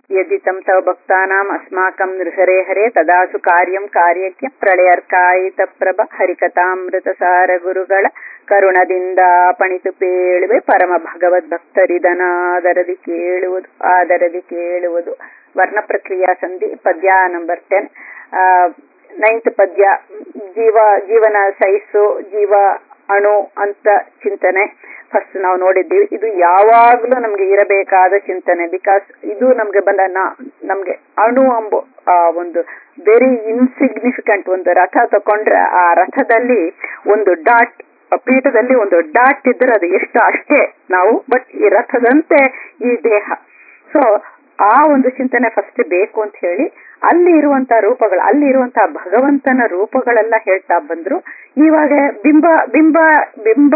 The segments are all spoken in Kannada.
यदितं तव भक्तानाम् अस्माकं नृहरे हरे तदासु कार्यं ಕಾರ್ಯಕ್ಕೆ ಪ್ರಳಯರ್ಕಾಯಿತ ಪ್ರಭ ಹರಿಕಥಾಮೃತಸಾರ ಗುರುಗಳ ಕರುಣದಿಂದ ಪಣಿತು ಪೇಳುವೆ ಪರಮ ಭಗವದ್ ಭಕ್ತರಿದನಾದರದಿ ಕೇಳುವುದು ಆದರದಿ ಕೇಳುವುದು ವರ್ಣ ಪ್ರಕ್ರಿಯಾ ಸಂಧಿ ಪದ್ಯ ನಂಬರ್ ಟೆನ್ ನೈನ್ತ್ ಪದ್ಯ ಜೀವ ಜೀವನ ಸೈಸು ಜೀವ ಅಣು ಅಂತ ಚಿಂತನೆ ಫಸ್ಟ್ ನಾವು ನೋಡಿದ್ದೀವಿ ಇದು ಯಾವಾಗಲೂ ನಮ್ಗೆ ಇರಬೇಕಾದ ಚಿಂತನೆ ಬಿಕಾಸ್ ಇದು ನಮ್ಗೆ ಬಂದ ನಮ್ಗೆ ಅಣು ಅಂಬೋ ಆ ಒಂದು ವೆರಿ ಇನ್ಸಿಗ್ನಿಫಿಕೆಂಟ್ ಒಂದು ರಥ ತಕೊಂಡ್ರೆ ಆ ರಥದಲ್ಲಿ ಒಂದು ಡಾಟ್ ಪೀಠದಲ್ಲಿ ಒಂದು ಡಾಟ್ ಇದ್ರೆ ಅದು ಎಷ್ಟು ಅಷ್ಟೇ ನಾವು ಬಟ್ ಈ ರಥದಂತೆ ಈ ದೇಹ ಸೊ ಆ ಒಂದು ಚಿಂತನೆ ಫಸ್ಟ್ ಬೇಕು ಅಂತ ಹೇಳಿ ಅಲ್ಲಿ ಇರುವಂತಹ ರೂಪಗಳು ಅಲ್ಲಿ ಇರುವಂತಹ ಭಗವಂತನ ರೂಪಗಳೆಲ್ಲ ಹೇಳ್ತಾ ಬಂದ್ರು ಇವಾಗ ಬಿಂಬ ಬಿಂಬ ಬಿಂಬ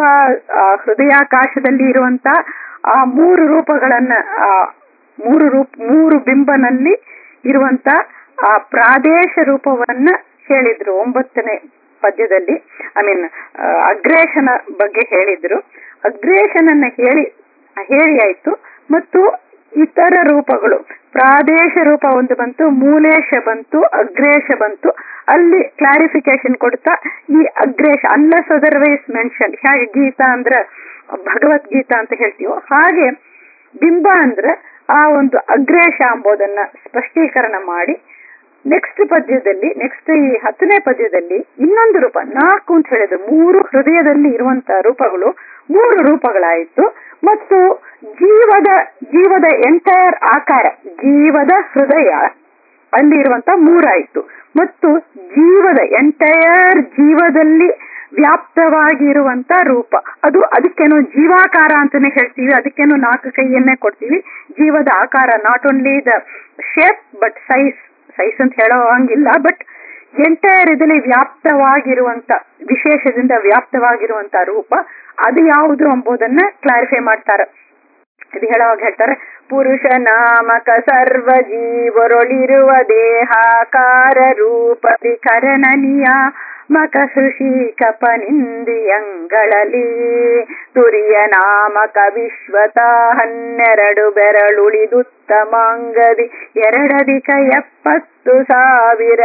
ಹೃದಯಾಕಾಶದಲ್ಲಿ ಇರುವಂತ ಆ ಮೂರು ರೂಪಗಳನ್ನ ಆ ಮೂರು ರೂಪ ಮೂರು ಬಿಂಬನಲ್ಲಿ ಇರುವಂತ ಆ ಪ್ರಾದೇಶ ರೂಪವನ್ನ ಹೇಳಿದ್ರು ಒಂಬತ್ತನೇ ಪದ್ಯದಲ್ಲಿ ಐ ಮೀನ್ ಅಗ್ರೇಷನ ಬಗ್ಗೆ ಹೇಳಿದ್ರು ಅಗ್ರೇಷನನ್ನ ಹೇಳಿ ಹೇಳಿ ಆಯ್ತು ಮತ್ತು ಇತರ ರೂಪಗಳು ಪ್ರಾದೇಶ ರೂಪ ಒಂದು ಬಂತು ಮೂಲೇಶ ಬಂತು ಅಗ್ರೇಶ ಬಂತು ಅಲ್ಲಿ ಕ್ಲಾರಿಫಿಕೇಶನ್ ಕೊಡ್ತಾ ಈ ಅಗ್ರೇಶ ಅನ್ಲೆಸ್ ಅದರ್ವೈಸ್ ಮೆನ್ಷನ್ ಹೇಗೆ ಗೀತಾ ಅಂದ್ರೆ ಭಗವದ್ಗೀತಾ ಅಂತ ಹೇಳ್ತೀವೋ ಹಾಗೆ ಬಿಂಬ ಅಂದ್ರೆ ಆ ಒಂದು ಅಗ್ರೇಶ ಎಂಬುದನ್ನ ಸ್ಪಷ್ಟೀಕರಣ ಮಾಡಿ ನೆಕ್ಸ್ಟ್ ಪದ್ಯದಲ್ಲಿ ನೆಕ್ಸ್ಟ್ ಈ ಹತ್ತನೇ ಪದ್ಯದಲ್ಲಿ ಇನ್ನೊಂದು ರೂಪ ನಾಲ್ಕು ಅಂತ ಹೇಳಿದ್ರು ಮೂರು ಹೃದಯದಲ್ಲಿ ಇರುವಂತಹ ರೂಪಗಳು ಮೂರು ರೂಪಗಳಾಯಿತು ಮತ್ತು ಜೀವದ ಜೀವದ ಎಂಟೈರ್ ಆಕಾರ ಜೀವದ ಹೃದಯ ಅಲ್ಲಿ ಇರುವಂತ ಮೂರಾಯಿತು ಮತ್ತು ಜೀವದ ಎಂಟೈರ್ ಜೀವದಲ್ಲಿ ವ್ಯಾಪ್ತವಾಗಿರುವಂತ ರೂಪ ಅದು ಅದಕ್ಕೇನು ಜೀವಾಕಾರ ಅಂತಾನೆ ಹೇಳ್ತೀವಿ ಅದಕ್ಕೇನು ನಾಲ್ಕು ಕೈಯನ್ನೇ ಕೊಡ್ತೀವಿ ಜೀವದ ಆಕಾರ not only the shape but size size ಅಂತ ಹೇಳೋ ಹಂಗಿಲ್ಲ ಬಟ್ ಎಂಟೈರ್ ಇದರಲ್ಲಿ ವ್ಯಾಪ್ತವಾಗಿರುವಂತ ವಿಶೇಷದಿಂದ ವ್ಯಾಪ್ತವಾಗಿರುವಂತ ರೂಪ ಅದು ಯಾವುದು ಎಂಬುದನ್ನ ಕ್ಲಾರಿಫೈ ಮಾಡ್ತಾರೆ ಇದು ಹೇಳುವಾಗ ಹೇಳ್ತಾರೆ ಪುರುಷ ನಾಮಕ ಸರ್ವ ಜೀವರೊಳಿರುವ ದೇಹಾಕಾರ ರೂಪ ವಿಕರಣನೀಯ ಮಕ ಸೃಷಿ ಕಪನಿಂದಿಯಂಗಳಲ್ಲಿ ತುರಿಯ ನಾಮಕ ವಿಶ್ವತ ಹನ್ನೆರಡು ಬೆರಳುಳಿದುತ್ತಮಾಂಗದಿ ಎರಡದಿಕ ಎಪ್ಪತ್ತು ಸಾವಿರ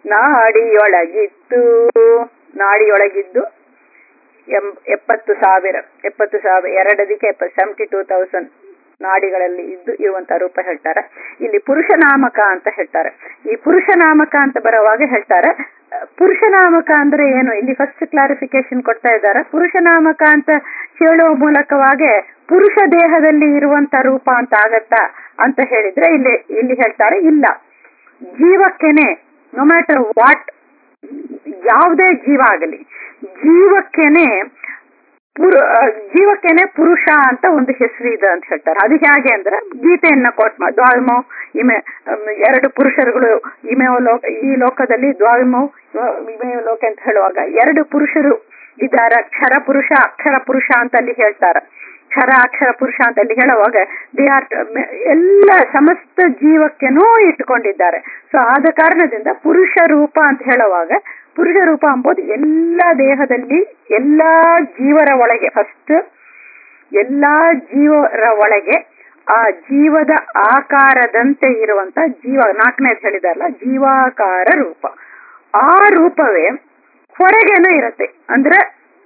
ನಾಡಿಯೊಳಗಿದ್ದು ನಾಡಿಯೊಳಗಿದ್ದು ಎಪ್ಪತ್ತು ಸಾವಿರ ಎಪ್ಪತ್ತು ಸಾವಿರ ಎರಡದಿಕ್ಕೆ ಎಪ್ಪತ್ತು ಸೆವೆಂಟಿ ಟೂ ತೌಸಂಡ್ ನಾಡಿಗಳಲ್ಲಿ ಇದ್ದು ಇರುವಂತಹ ರೂಪ ಹೇಳ್ತಾರೆ ಇಲ್ಲಿ ಪುರುಷ ನಾಮಕ ಅಂತ ಹೇಳ್ತಾರೆ ಈ ಪುರುಷ ನಾಮಕ ಅಂತ ಬರುವಾಗ ಹೇಳ್ತಾರೆ ಪುರುಷ ನಾಮಕ ಅಂದ್ರೆ ಏನು ಇಲ್ಲಿ ಫಸ್ಟ್ ಕ್ಲಾರಿಫಿಕೇಶನ್ ಕೊಡ್ತಾ ಇದ್ದಾರೆ ಪುರುಷ ನಾಮಕ ಅಂತ ಹೇಳುವ ಮೂಲಕವಾಗಿ ಪುರುಷ ದೇಹದಲ್ಲಿ ಇರುವಂತ ರೂಪ ಅಂತ ಆಗತ್ತಾ ಅಂತ ಹೇಳಿದ್ರೆ ಇಲ್ಲಿ ಇಲ್ಲಿ ಹೇಳ್ತಾರೆ ಇಲ್ಲ ಜೀವಕ್ಕೆನೆ ನೋ ಮ್ಯಾಟರ್ ವಾಟ್ ಯಾವುದೇ ಜೀವ ಆಗಲಿ ಜೀವಕ್ಕೆನೆ ಜೀವಕ್ಕೆನೆ ಪುರುಷ ಅಂತ ಒಂದು ಹೆಸರು ಇದೆ ಅಂತ ಹೇಳ್ತಾರೆ ಅದು ಹೇಗೆ ಅಂದ್ರೆ ಗೀತೆಯನ್ನ ಕೋಟ್ ಮಾಡಿ ದ್ವಾಲ್ಮೋ ಇಮೆ ಎರಡು ಪುರುಷರುಗಳು ಇಮೆಯೋ ಲೋಕ ಈ ಲೋಕದಲ್ಲಿ ದ್ವಾಲ್ಮೋ ಇಮೆಯೋ ಲೋಕ ಅಂತ ಹೇಳುವಾಗ ಎರಡು ಪುರುಷರು ಇದಾರ ಕ್ಷರ ಪುರುಷ ಅಕ್ಷರ ಪುರುಷ ಅಂತ ಅಲ್ಲಿ ಹೇಳ್ತಾರ ಕ್ಷರ ಅಕ್ಷರ ಪುರುಷ ಅಂತ ಅಲ್ಲಿ ಹೇಳುವಾಗ ದೇ ಆರ್ ಎಲ್ಲ ಸಮಸ್ತ ಜೀವಕ್ಕೆನೂ ಇಟ್ಟುಕೊಂಡಿದ್ದಾರೆ ಸೊ ಆದ ಕಾರಣದಿಂದ ಪುರುಷ ರೂಪ ಅಂತ ಹೇಳುವಾಗ ಪುರುಷ ರೂಪ ಎಂಬುದು ಎಲ್ಲ ದೇಹದಲ್ಲಿ ಎಲ್ಲಾ ಜೀವರ ಒಳಗೆ ಫಸ್ಟ್ ಎಲ್ಲಾ ಜೀವರ ಒಳಗೆ ಆ ಜೀವದ ಆಕಾರದಂತೆ ಇರುವಂತ ಜೀವ ನಾಲ್ಕನೇದು ಹೇಳಿದಾರಲ್ಲ ಜೀವಾಕಾರ ರೂಪ ಆ ರೂಪವೇ ಹೊರಗೇನೂ ಇರತ್ತೆ ಅಂದ್ರೆ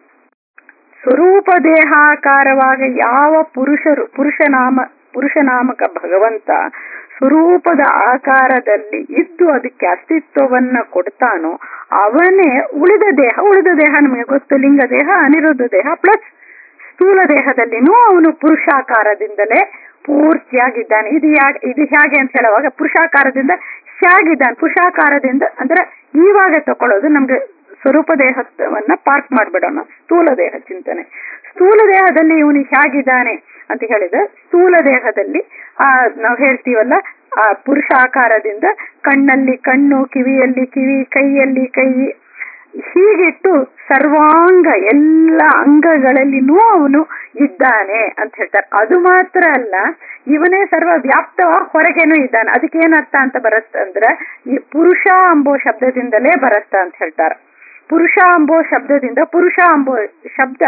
ಸ್ವರೂಪ ದೇಹಾಕಾರವಾಗಿ ಯಾವ ಪುರುಷರು ಪುರುಷನಾಮ ಪುರುಷನಾಮಕ ಭಗವಂತ ಸ್ವರೂಪದ ಆಕಾರದಲ್ಲಿ ಇದ್ದು ಅದಕ್ಕೆ ಅಸ್ತಿತ್ವವನ್ನ ಕೊಡ್ತಾನೋ ಅವನೇ ಉಳಿದ ದೇಹ ಉಳಿದ ದೇಹ ನಮಗೆ ಗೊತ್ತು ಲಿಂಗ ದೇಹ ಅನಿರುದ್ಧ ದೇಹ ಪ್ಲಸ್ ಸ್ಥೂಲ ದೇಹದಲ್ಲಿನೂ ಅವನು ಪುರುಷಾಕಾರದಿಂದಲೇ ಪೂರ್ತಿಯಾಗಿದ್ದಾನೆ ಇದು ಯಾಕೆ ಇದು ಹೇಗೆ ಅಂತ ಹೇಳುವಾಗ ಪುರುಷಾಕಾರದಿಂದ ಹೇಗಿದ್ದಾನೆ ಪುರುಷಾಕಾರದಿಂದ ಅಂದ್ರೆ ಇವಾಗ ತಕೊಳ್ಳೋದು ನಮ್ಗೆ ಸ್ವರೂಪ ದೇಹವನ್ನ ಪಾರ್ಕ್ ಮಾಡ್ಬಿಡೋಣ ಸ್ಥೂಲ ದೇಹ ಚಿಂತನೆ ಸ್ಥೂಲ ದೇಹದಲ್ಲಿ ಇವನು ಹೇಗಿದ್ದಾನೆ ಅಂತ ಹೇಳಿದ್ರೆ ಸ್ಥೂಲ ದೇಹದಲ್ಲಿ ಆ ನಾವು ಹೇಳ್ತೀವಲ್ಲ ಆ ಪುರುಷ ಆಕಾರದಿಂದ ಕಣ್ಣಲ್ಲಿ ಕಣ್ಣು ಕಿವಿಯಲ್ಲಿ ಕಿವಿ ಕೈಯಲ್ಲಿ ಕೈ ಹೀಗಿಟ್ಟು ಸರ್ವಾಂಗ ಎಲ್ಲ ಅಂಗಗಳಲ್ಲಿನೂ ಅವನು ಇದ್ದಾನೆ ಅಂತ ಹೇಳ್ತಾರೆ ಅದು ಮಾತ್ರ ಅಲ್ಲ ಇವನೇ ಸರ್ವ ವ್ಯಾಪ್ತವ ಹೊರಗೇನೂ ಇದ್ದಾನೆ ಅದಕ್ಕೆ ಏನರ್ಥ ಅಂತ ಬರುತ್ತಂದ್ರೆ ಈ ಪುರುಷ ಅಂಬೋ ಶಬ್ದದಿಂದಲೇ ಬರುತ್ತ ಅಂತ ಹೇಳ್ತಾರೆ ಪುರುಷ ಅಂಬೋ ಶಬ್ದದಿಂದ ಪುರುಷ ಅಂಬೋ ಶಬ್ದ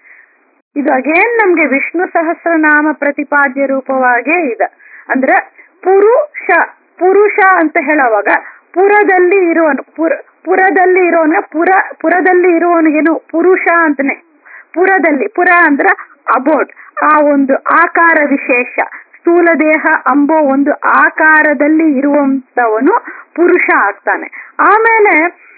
ಇದು ಅಗೇನ್ ನಮ್ಗೆ ವಿಷ್ಣು ಸಹಸ್ರನಾಮ ಪ್ರತಿಪಾದ್ಯ ರೂಪವಾಗೇ ಇದೆ ಅಂದ್ರೆ ಪುರುಷ ಪುರುಷ ಅಂತ ಹೇಳುವಾಗ ಪುರದಲ್ಲಿ ಇರುವನು ಪುರ ಪುರದಲ್ಲಿ ಇರೋನ ಪುರ ಪುರದಲ್ಲಿ ಇರುವವನಿಗೇನು ಪುರುಷ ಅಂತಾನೆ ಪುರದಲ್ಲಿ ಪುರ ಅಂದ್ರ ಅಬೋಟ್ ಆ ಒಂದು ಆಕಾರ ವಿಶೇಷ ಸ್ಥೂಲ ದೇಹ ಅಂಬೋ ಒಂದು ಆಕಾರದಲ್ಲಿ ಇರುವಂತವನು ಪುರುಷ ಆಗ್ತಾನೆ ಆಮೇಲೆ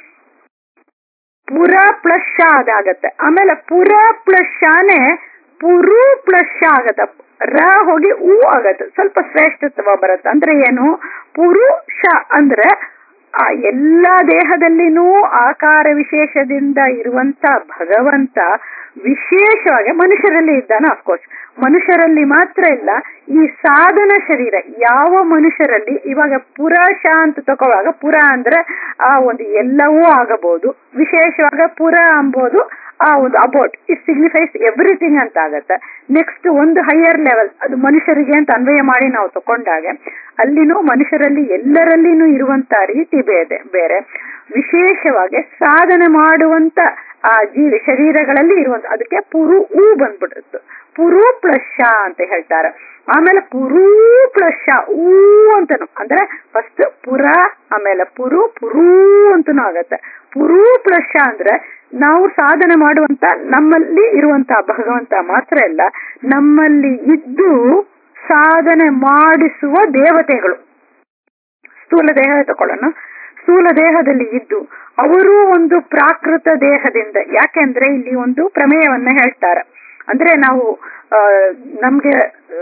ಪುರ ಪ್ಲಸ್ ಶ ಅದಾಗತ್ತೆ ಆಮೇಲೆ ಪುರ ಪ್ಲಸ್ ಶಾನೆ ಪುರು ಪ್ಲಸ್ ಶ ಆಗತ್ತೆ ರ ಹೋಗಿ ಹೂ ಆಗತ್ತೆ ಸ್ವಲ್ಪ ಶ್ರೇಷ್ಠತ್ವ ಬರುತ್ತೆ ಅಂದ್ರೆ ಏನು ಪುರುಷ ಅಂದ್ರೆ ಆ ಎಲ್ಲ ದೇಹದಲ್ಲಿನೂ ಆಕಾರ ವಿಶೇಷದಿಂದ ಇರುವಂತ ಭಗವಂತ ವಿಶೇಷವಾಗಿ ಮನುಷ್ಯರಲ್ಲಿ ಇದ್ದಾನೆ ಅಫ್ಕೋರ್ಸ್ ಮನುಷ್ಯರಲ್ಲಿ ಮಾತ್ರ ಇಲ್ಲ ಈ ಸಾಧನ ಶರೀರ ಯಾವ ಮನುಷ್ಯರಲ್ಲಿ ಇವಾಗ ಪುರಶ ಅಂತ ತಗೋವಾಗ ಪುರ ಅಂದ್ರೆ ಆ ಒಂದು ಎಲ್ಲವೂ ಆಗಬಹುದು ವಿಶೇಷವಾಗ ಪುರ ಅಂಬೋದು ಆ ಒಂದು ಅಬೌಟ್ ಇಟ್ ಸಿಗ್ನಿಫೈಸ್ ಎವ್ರಿಥಿಂಗ್ ಅಂತ ಆಗತ್ತೆ ನೆಕ್ಸ್ಟ್ ಒಂದು ಹೈಯರ್ ಲೆವೆಲ್ ಅದು ಮನುಷ್ಯರಿಗೆ ಅಂತ ಅನ್ವಯ ಮಾಡಿ ನಾವು ತಕೊಂಡಾಗ ಅಲ್ಲಿನೂ ಮನುಷ್ಯರಲ್ಲಿ ಎಲ್ಲರಲ್ಲಿನೂ ಇರುವಂತ ರೀತಿ ಬೇರೆ ಬೇರೆ ವಿಶೇಷವಾಗಿ ಸಾಧನೆ ಮಾಡುವಂತ ಆ ಜೀವಿ ಶರೀರಗಳಲ್ಲಿ ಇರುವಂತ ಅದಕ್ಕೆ ಪುರು ಹೂ ಬಂದ್ಬಿಡುತ್ತೆ ಪುರು ಪ್ಲಸ್ ಶ ಅಂತ ಹೇಳ್ತಾರೆ ಆಮೇಲೆ ಪುರು ಪ್ಲಸ್ ಶ ಊ ಅಂತನು ಅಂದ್ರೆ ಫಸ್ಟ್ ಪುರ ಆಮೇಲೆ ಪುರು ಪುರು ಅಂತನೂ ಆಗತ್ತೆ ಪುರು ಪ್ಲಸ್ ಶ ಅಂದ್ರೆ ನಾವು ಸಾಧನೆ ಮಾಡುವಂತ ನಮ್ಮಲ್ಲಿ ಇರುವಂತ ಭಗವಂತ ಮಾತ್ರ ಅಲ್ಲ ನಮ್ಮಲ್ಲಿ ಇದ್ದು ಸಾಧನೆ ಮಾಡಿಸುವ ದೇವತೆಗಳು ಸ್ಥೂಲ ದೇಹ ತಕೊಳ್ಳೋಣ ಸ್ಥೂಲ ದೇಹದಲ್ಲಿ ಇದ್ದು ಅವರು ಒಂದು ಪ್ರಾಕೃತ ದೇಹದಿಂದ ಯಾಕೆಂದ್ರೆ ಇಲ್ಲಿ ಒಂದು ಪ್ರಮೇಯವನ್ನ ಹೇಳ್ತಾರೆ ಅಂದ್ರೆ ನಾವು ಆ ನಮ್ಗೆ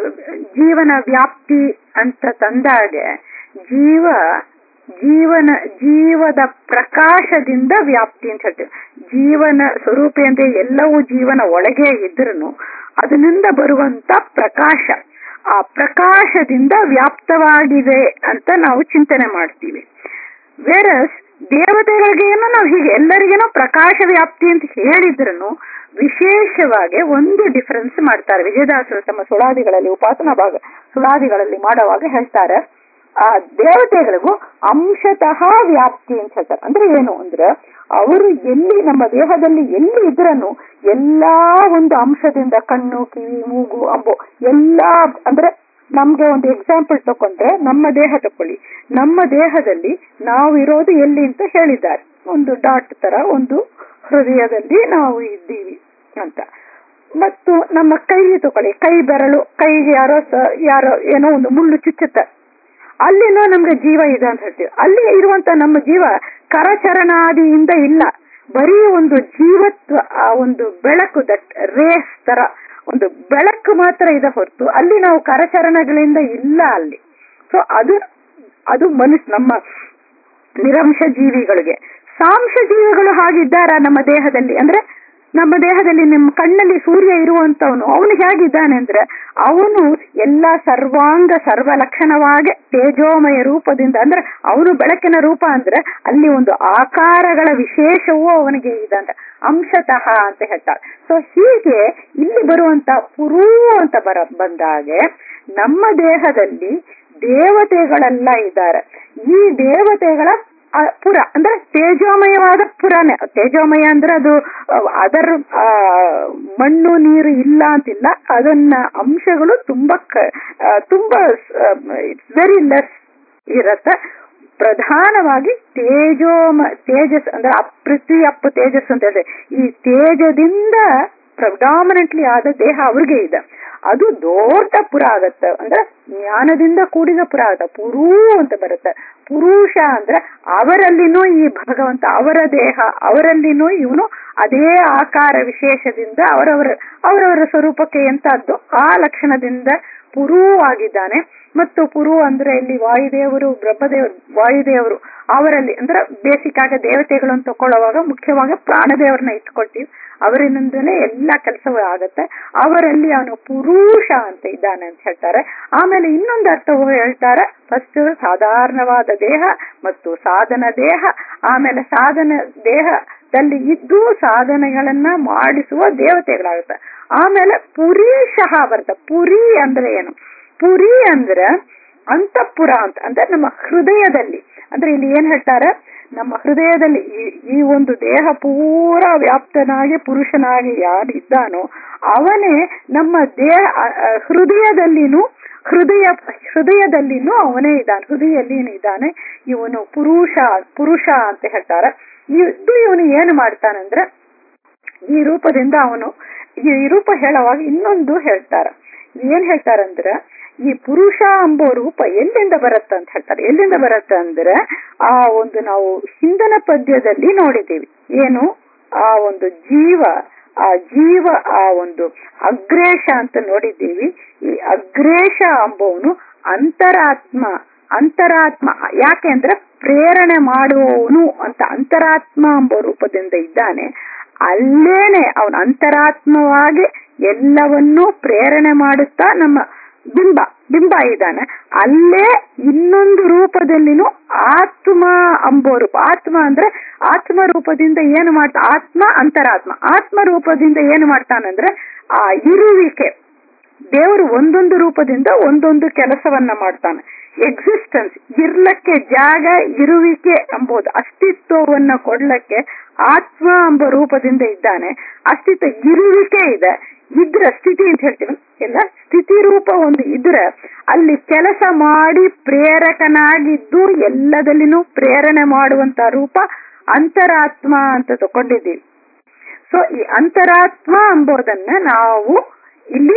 ಜೀವನ ವ್ಯಾಪ್ತಿ ಅಂತ ತಂದಾಗೆ ಜೀವ ಜೀವನ ಜೀವದ ಪ್ರಕಾಶದಿಂದ ವ್ಯಾಪ್ತಿ ಅಂತ ಹೇಳ್ತೀವಿ ಜೀವನ ಸ್ವರೂಪ ಅಂದ್ರೆ ಎಲ್ಲವೂ ಜೀವನ ಒಳಗೆ ಇದ್ರೂ ಅದರಿಂದ ಬರುವಂತ ಪ್ರಕಾಶ ಆ ಪ್ರಕಾಶದಿಂದ ವ್ಯಾಪ್ತವಾಗಿದೆ ಅಂತ ನಾವು ಚಿಂತನೆ ಮಾಡ್ತೀವಿ ವೇರಸ್ ದೇವತೆಗಳಿಗೇನೋ ನಾವು ಹೀಗೆ ಎಲ್ಲರಿಗೇನೋ ಪ್ರಕಾಶ ವ್ಯಾಪ್ತಿ ಅಂತ ಹೇಳಿದ್ರು ವಿಶೇಷವಾಗಿ ಒಂದು ಡಿಫರೆನ್ಸ್ ಮಾಡ್ತಾರೆ ವಿಜಯದಾಸರು ತಮ್ಮ ಸುಳಾದಿಗಳಲ್ಲಿ ಉಪಾಸನಾ ಭಾಗ ಸುಳಾದಿಗಳಲ್ಲಿ ಮಾಡುವಾಗ ಹೇಳ್ತಾರೆ ಆ ದೇವತೆಗಳಿಗೂ ಅಂಶತಃ ವ್ಯಾಪ್ತಿ ಅಂತ ಹೇಳ್ತಾರೆ ಅಂದ್ರೆ ಏನು ಅಂದ್ರೆ ಅವರು ಎಲ್ಲಿ ನಮ್ಮ ದೇಹದಲ್ಲಿ ಎಲ್ಲಿ ಇದ್ರನು ಎಲ್ಲಾ ಒಂದು ಅಂಶದಿಂದ ಕಣ್ಣು ಕಿವಿ ಮೂಗು ಅಂಬು ಎಲ್ಲಾ ಅಂದ್ರೆ ನಮ್ಗೆ ಒಂದು ಎಕ್ಸಾಂಪಲ್ ತಕೊಂಡ್ರೆ ನಮ್ಮ ದೇಹ ತಕೊಳ್ಳಿ ನಮ್ಮ ದೇಹದಲ್ಲಿ ನಾವು ಇರೋದು ಎಲ್ಲಿ ಅಂತ ಹೇಳಿದ್ದಾರೆ ಒಂದು ಡಾಟ್ ತರ ಒಂದು ಹೃದಯದಲ್ಲಿ ನಾವು ಇದ್ದೀವಿ ಅಂತ ಮತ್ತು ನಮ್ಮ ಕೈ ತಕೊಳ್ಳಿ ಕೈ ಬೆರಳು ಕೈಗೆ ಯಾರೋ ಯಾರೋ ಏನೋ ಒಂದು ಮುಳ್ಳು ಚುಚ್ಚುತ್ತೆ ಅಲ್ಲಿನೂ ನಮ್ಗೆ ಜೀವ ಇದೆ ಅಂತ ಹೇಳ್ತೀವಿ ಅಲ್ಲಿ ಇರುವಂತ ನಮ್ಮ ಜೀವ ಕರಚರಣಾದಿಯಿಂದ ಇಲ್ಲ ಬರೀ ಒಂದು ಜೀವತ್ವ ಆ ಒಂದು ಬೆಳಕು ದಟ್ ರೇಸ್ ತರ ಒಂದು ಬೆಳಕು ಮಾತ್ರ ಇದೆ ಹೊರತು ಅಲ್ಲಿ ನಾವು ಕರಚರಣಗಳಿಂದ ಇಲ್ಲ ಅಲ್ಲಿ ಸೊ ಅದು ಅದು ಮನುಷ್ಯ ನಮ್ಮ ನಿರಂಶ ಜೀವಿಗಳಿಗೆ ಸಾಂಶ ಜೀವಿಗಳು ಹಾಗಿದ್ದಾರ ನಮ್ಮ ದೇಹದಲ್ಲಿ ಅಂದ್ರೆ ನಮ್ಮ ದೇಹದಲ್ಲಿ ನಿಮ್ಮ ಕಣ್ಣಲ್ಲಿ ಸೂರ್ಯ ಇರುವಂತವನು ಅವನು ಹೇಗಿದ್ದಾನೆ ಅಂದ್ರೆ ಅವನು ಎಲ್ಲ ಸರ್ವಾಂಗ ಸರ್ವ ಲಕ್ಷಣವಾಗಿ ತೇಜೋಮಯ ರೂಪದಿಂದ ಅಂದ್ರೆ ಅವನು ಬೆಳಕಿನ ರೂಪ ಅಂದ್ರೆ ಅಲ್ಲಿ ಒಂದು ಆಕಾರಗಳ ವಿಶೇಷವೂ ಅವನಿಗೆ ಇದೆ ಅಂತ ಅಂಶತಃ ಅಂತ ಹೇಳ್ತಾರೆ ಸೊ ಹೀಗೆ ಇಲ್ಲಿ ಬರುವಂತ ಪುರು ಅಂತ ಬರ ಬಂದಾಗೆ ನಮ್ಮ ದೇಹದಲ್ಲಿ ದೇವತೆಗಳೆಲ್ಲ ಇದ್ದಾರೆ ಈ ದೇವತೆಗಳ ಪುರ ಅಂದ್ರೆ ತೇಜೋಮಯವಾದ ಪುರನೇ ತೇಜೋಮಯ ಅಂದ್ರೆ ಅದು ಅದರ ಮಣ್ಣು ನೀರು ಇಲ್ಲ ಅಂತಿಲ್ಲ ಅದನ್ನ ಅಂಶಗಳು ತುಂಬಾ ತುಂಬಾ ಇಟ್ಸ್ ವೆರಿ ಲೆಸ್ ಇರತ್ತೆ ಪ್ರಧಾನವಾಗಿ ತೇಜೋಮ ತೇಜಸ್ ಅಂದ್ರೆ ಪೃಥ್ವಿ ಅಪ್ಪು ತೇಜಸ್ ಅಂತ ಹೇಳಿದೆ ಈ ತೇಜದಿಂದ ಪ್ರಡಾಮಿನೆಂಟ್ಲಿ ಆದ ದೇಹ ಅವ್ರಿಗೆ ಇದೆ ಅದು ದೊಡ್ಡ ಪುರ ಆಗತ್ತೆ ಅಂದ್ರೆ ಜ್ಞಾನದಿಂದ ಕೂಡಿದ ಪುರ ಆಗತ್ತೆ ಪುರೂ ಅಂತ ಬರುತ್ತೆ ಪುರುಷ ಅಂದ್ರೆ ಅವರಲ್ಲಿನೂ ಈ ಭಗವಂತ ಅವರ ದೇಹ ಅವರಲ್ಲಿನೂ ಇವನು ಅದೇ ಆಕಾರ ವಿಶೇಷದಿಂದ ಅವರವರ ಅವರವರ ಸ್ವರೂಪಕ್ಕೆ ಎಂತದ್ದು ಆ ಲಕ್ಷಣದಿಂದ ಪುರೂ ಆಗಿದ್ದಾನೆ ಮತ್ತು ಪುರು ಅಂದ್ರೆ ಇಲ್ಲಿ ವಾಯುದೇವರು ಬ್ರಹ್ಮದೇವರು ವಾಯುದೇವರು ಅವರಲ್ಲಿ ಅಂದ್ರೆ ಬೇಸಿಕ್ ಆಗ ದೇವತೆಗಳನ್ನು ತಕೊಳ್ಳುವಾಗ ಮುಖ್ಯವಾಗಿ ಪ್ರಾಣದೇವರನ್ನ ಇಟ್ಕೊಳ್ತೀವಿ ಅವರಿಂದಲೇ ಎಲ್ಲ ಕೆಲಸವೂ ಆಗತ್ತೆ ಅವರಲ್ಲಿ ಅವನು ಪುರುಷ ಅಂತ ಇದ್ದಾನೆ ಅಂತ ಹೇಳ್ತಾರೆ ಆಮೇಲೆ ಇನ್ನೊಂದು ಅರ್ಥವು ಹೇಳ್ತಾರೆ ಫಸ್ಟ್ ಸಾಧಾರಣವಾದ ದೇಹ ಮತ್ತು ಸಾಧನ ದೇಹ ಆಮೇಲೆ ಸಾಧನ ದೇಹದಲ್ಲಿ ಇದ್ದು ಸಾಧನೆಗಳನ್ನ ಮಾಡಿಸುವ ದೇವತೆಗಳಾಗುತ್ತೆ ಆಮೇಲೆ ಪುರೀಶಃ ಬರುತ್ತೆ ಪುರಿ ಅಂದ್ರೆ ಏನು ಪುರಿ ಅಂದ್ರೆ ಅಂತಃಪುರ ಅಂತ ಅಂದ್ರೆ ನಮ್ಮ ಹೃದಯದಲ್ಲಿ ಅಂದ್ರೆ ಇಲ್ಲಿ ಏನ್ ಹೇಳ್ತಾರೆ ನಮ್ಮ ಹೃದಯದಲ್ಲಿ ಈ ಒಂದು ದೇಹ ಪೂರ ವ್ಯಾಪ್ತನಾಗಿ ಪುರುಷನಾಗಿ ಯಾರು ಇದ್ದಾನೋ ಅವನೇ ನಮ್ಮ ದೇಹ ಹೃದಯದಲ್ಲಿನೂ ಹೃದಯ ಹೃದಯದಲ್ಲಿನೂ ಅವನೇ ಇದ್ದಾನೆ ಹೃದಯಲ್ಲಿ ಇದ್ದಾನೆ ಇವನು ಪುರುಷ ಪುರುಷ ಅಂತ ಹೇಳ್ತಾರೆ ಇದು ಇವನು ಏನು ಮಾಡ್ತಾನಂದ್ರೆ ಈ ರೂಪದಿಂದ ಅವನು ಈ ರೂಪ ಹೇಳುವಾಗ ಇನ್ನೊಂದು ಹೇಳ್ತಾರ ಏನ್ ಹೇಳ್ತಾರಂದ್ರ ಈ ಪುರುಷ ಎಂಬೋ ರೂಪ ಎಲ್ಲಿಂದ ಬರುತ್ತೆ ಅಂತ ಹೇಳ್ತಾರೆ ಎಲ್ಲಿಂದ ಬರುತ್ತೆ ಅಂದ್ರೆ ಆ ಒಂದು ನಾವು ಹಿಂದನ ಪದ್ಯದಲ್ಲಿ ನೋಡಿದ್ದೀವಿ ಏನು ಆ ಒಂದು ಜೀವ ಆ ಜೀವ ಆ ಒಂದು ಅಗ್ರೇಶ ಅಂತ ನೋಡಿದ್ದೀವಿ ಈ ಅಗ್ರೇಶ ಎಂಬವನು ಅಂತರಾತ್ಮ ಅಂತರಾತ್ಮ ಯಾಕೆಂದ್ರೆ ಪ್ರೇರಣೆ ಮಾಡುವವನು ಅಂತ ಅಂತರಾತ್ಮ ಎಂಬ ರೂಪದಿಂದ ಇದ್ದಾನೆ ಅಲ್ಲೇನೆ ಅವನ ಅಂತರಾತ್ಮವಾಗಿ ಎಲ್ಲವನ್ನೂ ಪ್ರೇರಣೆ ಮಾಡುತ್ತಾ ನಮ್ಮ ಬಿಂಬ ಬಿಂಬ ಇದ್ದಾನೆ ಅಲ್ಲೇ ಇನ್ನೊಂದು ರೂಪದಲ್ಲಿನೂ ಆತ್ಮ ಅಂಬೋ ರೂಪ ಆತ್ಮ ಅಂದ್ರೆ ಆತ್ಮ ರೂಪದಿಂದ ಏನು ಮಾಡ್ತಾ ಆತ್ಮ ಅಂತರಾತ್ಮ ಆತ್ಮ ರೂಪದಿಂದ ಏನು ಮಾಡ್ತಾನಂದ್ರೆ ಆ ಇರುವಿಕೆ ದೇವರು ಒಂದೊಂದು ರೂಪದಿಂದ ಒಂದೊಂದು ಕೆಲಸವನ್ನ ಮಾಡ್ತಾನೆ ಎಕ್ಸಿಸ್ಟೆನ್ಸ್ ಇರ್ಲಕ್ಕೆ ಜಾಗ ಇರುವಿಕೆ ಎಂಬುದು ಅಸ್ತಿತ್ವವನ್ನ ಕೊಡ್ಲಕ್ಕೆ ಆತ್ಮ ಎಂಬ ರೂಪದಿಂದ ಇದ್ದಾನೆ ಅಸ್ತಿತ್ವ ಇರುವಿಕೆ ಇದೆ ಇದ್ರ ಸ್ಥಿತಿ ಅಂತ ಹೇಳ್ತೀವಿ ಎಲ್ಲ ಸ್ಥಿತಿ ರೂಪ ಒಂದು ಇದ್ರೆ ಅಲ್ಲಿ ಕೆಲಸ ಮಾಡಿ ಪ್ರೇರಕನಾಗಿದ್ದು ಎಲ್ಲದಲ್ಲಿನೂ ಪ್ರೇರಣೆ ಮಾಡುವಂತ ರೂಪ ಅಂತರಾತ್ಮ ಅಂತ ತಕೊಂಡಿದ್ದೀವಿ ಸೊ ಈ ಅಂತರಾತ್ಮ ಎಂಬುದನ್ನ ನಾವು ಇಲ್ಲಿ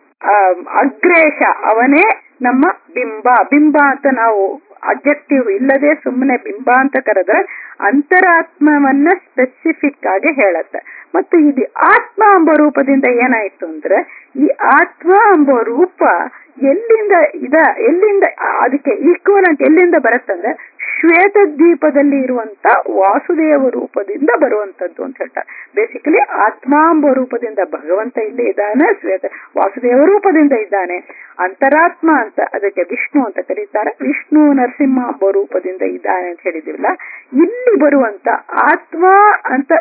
ಅಗ್ರೇಶ ಅವನೇ ನಮ್ಮ ಬಿಂಬ ಬಿಂಬ ಅಂತ ನಾವು ಅಬ್ಜೆಕ್ಟಿವ್ ಇಲ್ಲದೆ ಸುಮ್ಮನೆ ಬಿಂಬ ಅಂತ ಕರೆದ್ರೆ ಅಂತರಾತ್ಮವನ್ನ ಸ್ಪೆಸಿಫಿಕ್ ಆಗಿ ಹೇಳತ್ತೆ ಮತ್ತು ಇದು ಆತ್ಮ ಎಂಬ ರೂಪದಿಂದ ಏನಾಯ್ತು ಅಂದ್ರೆ ಈ ಆತ್ಮ ಎಂಬ ರೂಪ ಎಲ್ಲಿಂದ ಇದ ಎಲ್ಲಿಂದ ಅದಕ್ಕೆ ಈಕ್ವಲೆಂಟ್ ಎಲ್ಲಿಂದ ಬರುತ್ತಂದ್ರೆ ಶ್ವೇತ ದ್ವೀಪದಲ್ಲಿ ಇರುವಂತ ವಾಸುದೇವ ರೂಪದಿಂದ ಬರುವಂತದ್ದು ಅಂತ ಹೇಳ್ತಾರೆ ಬೇಸಿಕಲಿ ಆತ್ಮಾಂಬ ರೂಪದಿಂದ ಭಗವಂತ ಇಲ್ಲಿ ಇದ್ದಾನೆ ಶ್ವೇತ ವಾಸುದೇವ ರೂಪದಿಂದ ಇದ್ದಾನೆ ಅಂತರಾತ್ಮ ಅಂತ ಅದಕ್ಕೆ ವಿಷ್ಣು ಅಂತ ಕರೀತಾರೆ ವಿಷ್ಣು ನರಸಿಂಹ ಎಂಬ ರೂಪದಿಂದ ಇದ್ದಾನೆ ಅಂತ ಹೇಳಿದಿವಲ್ಲ ಇಲ್ಲಿ ಬರುವಂತ ಆತ್ಮ ಅಂತ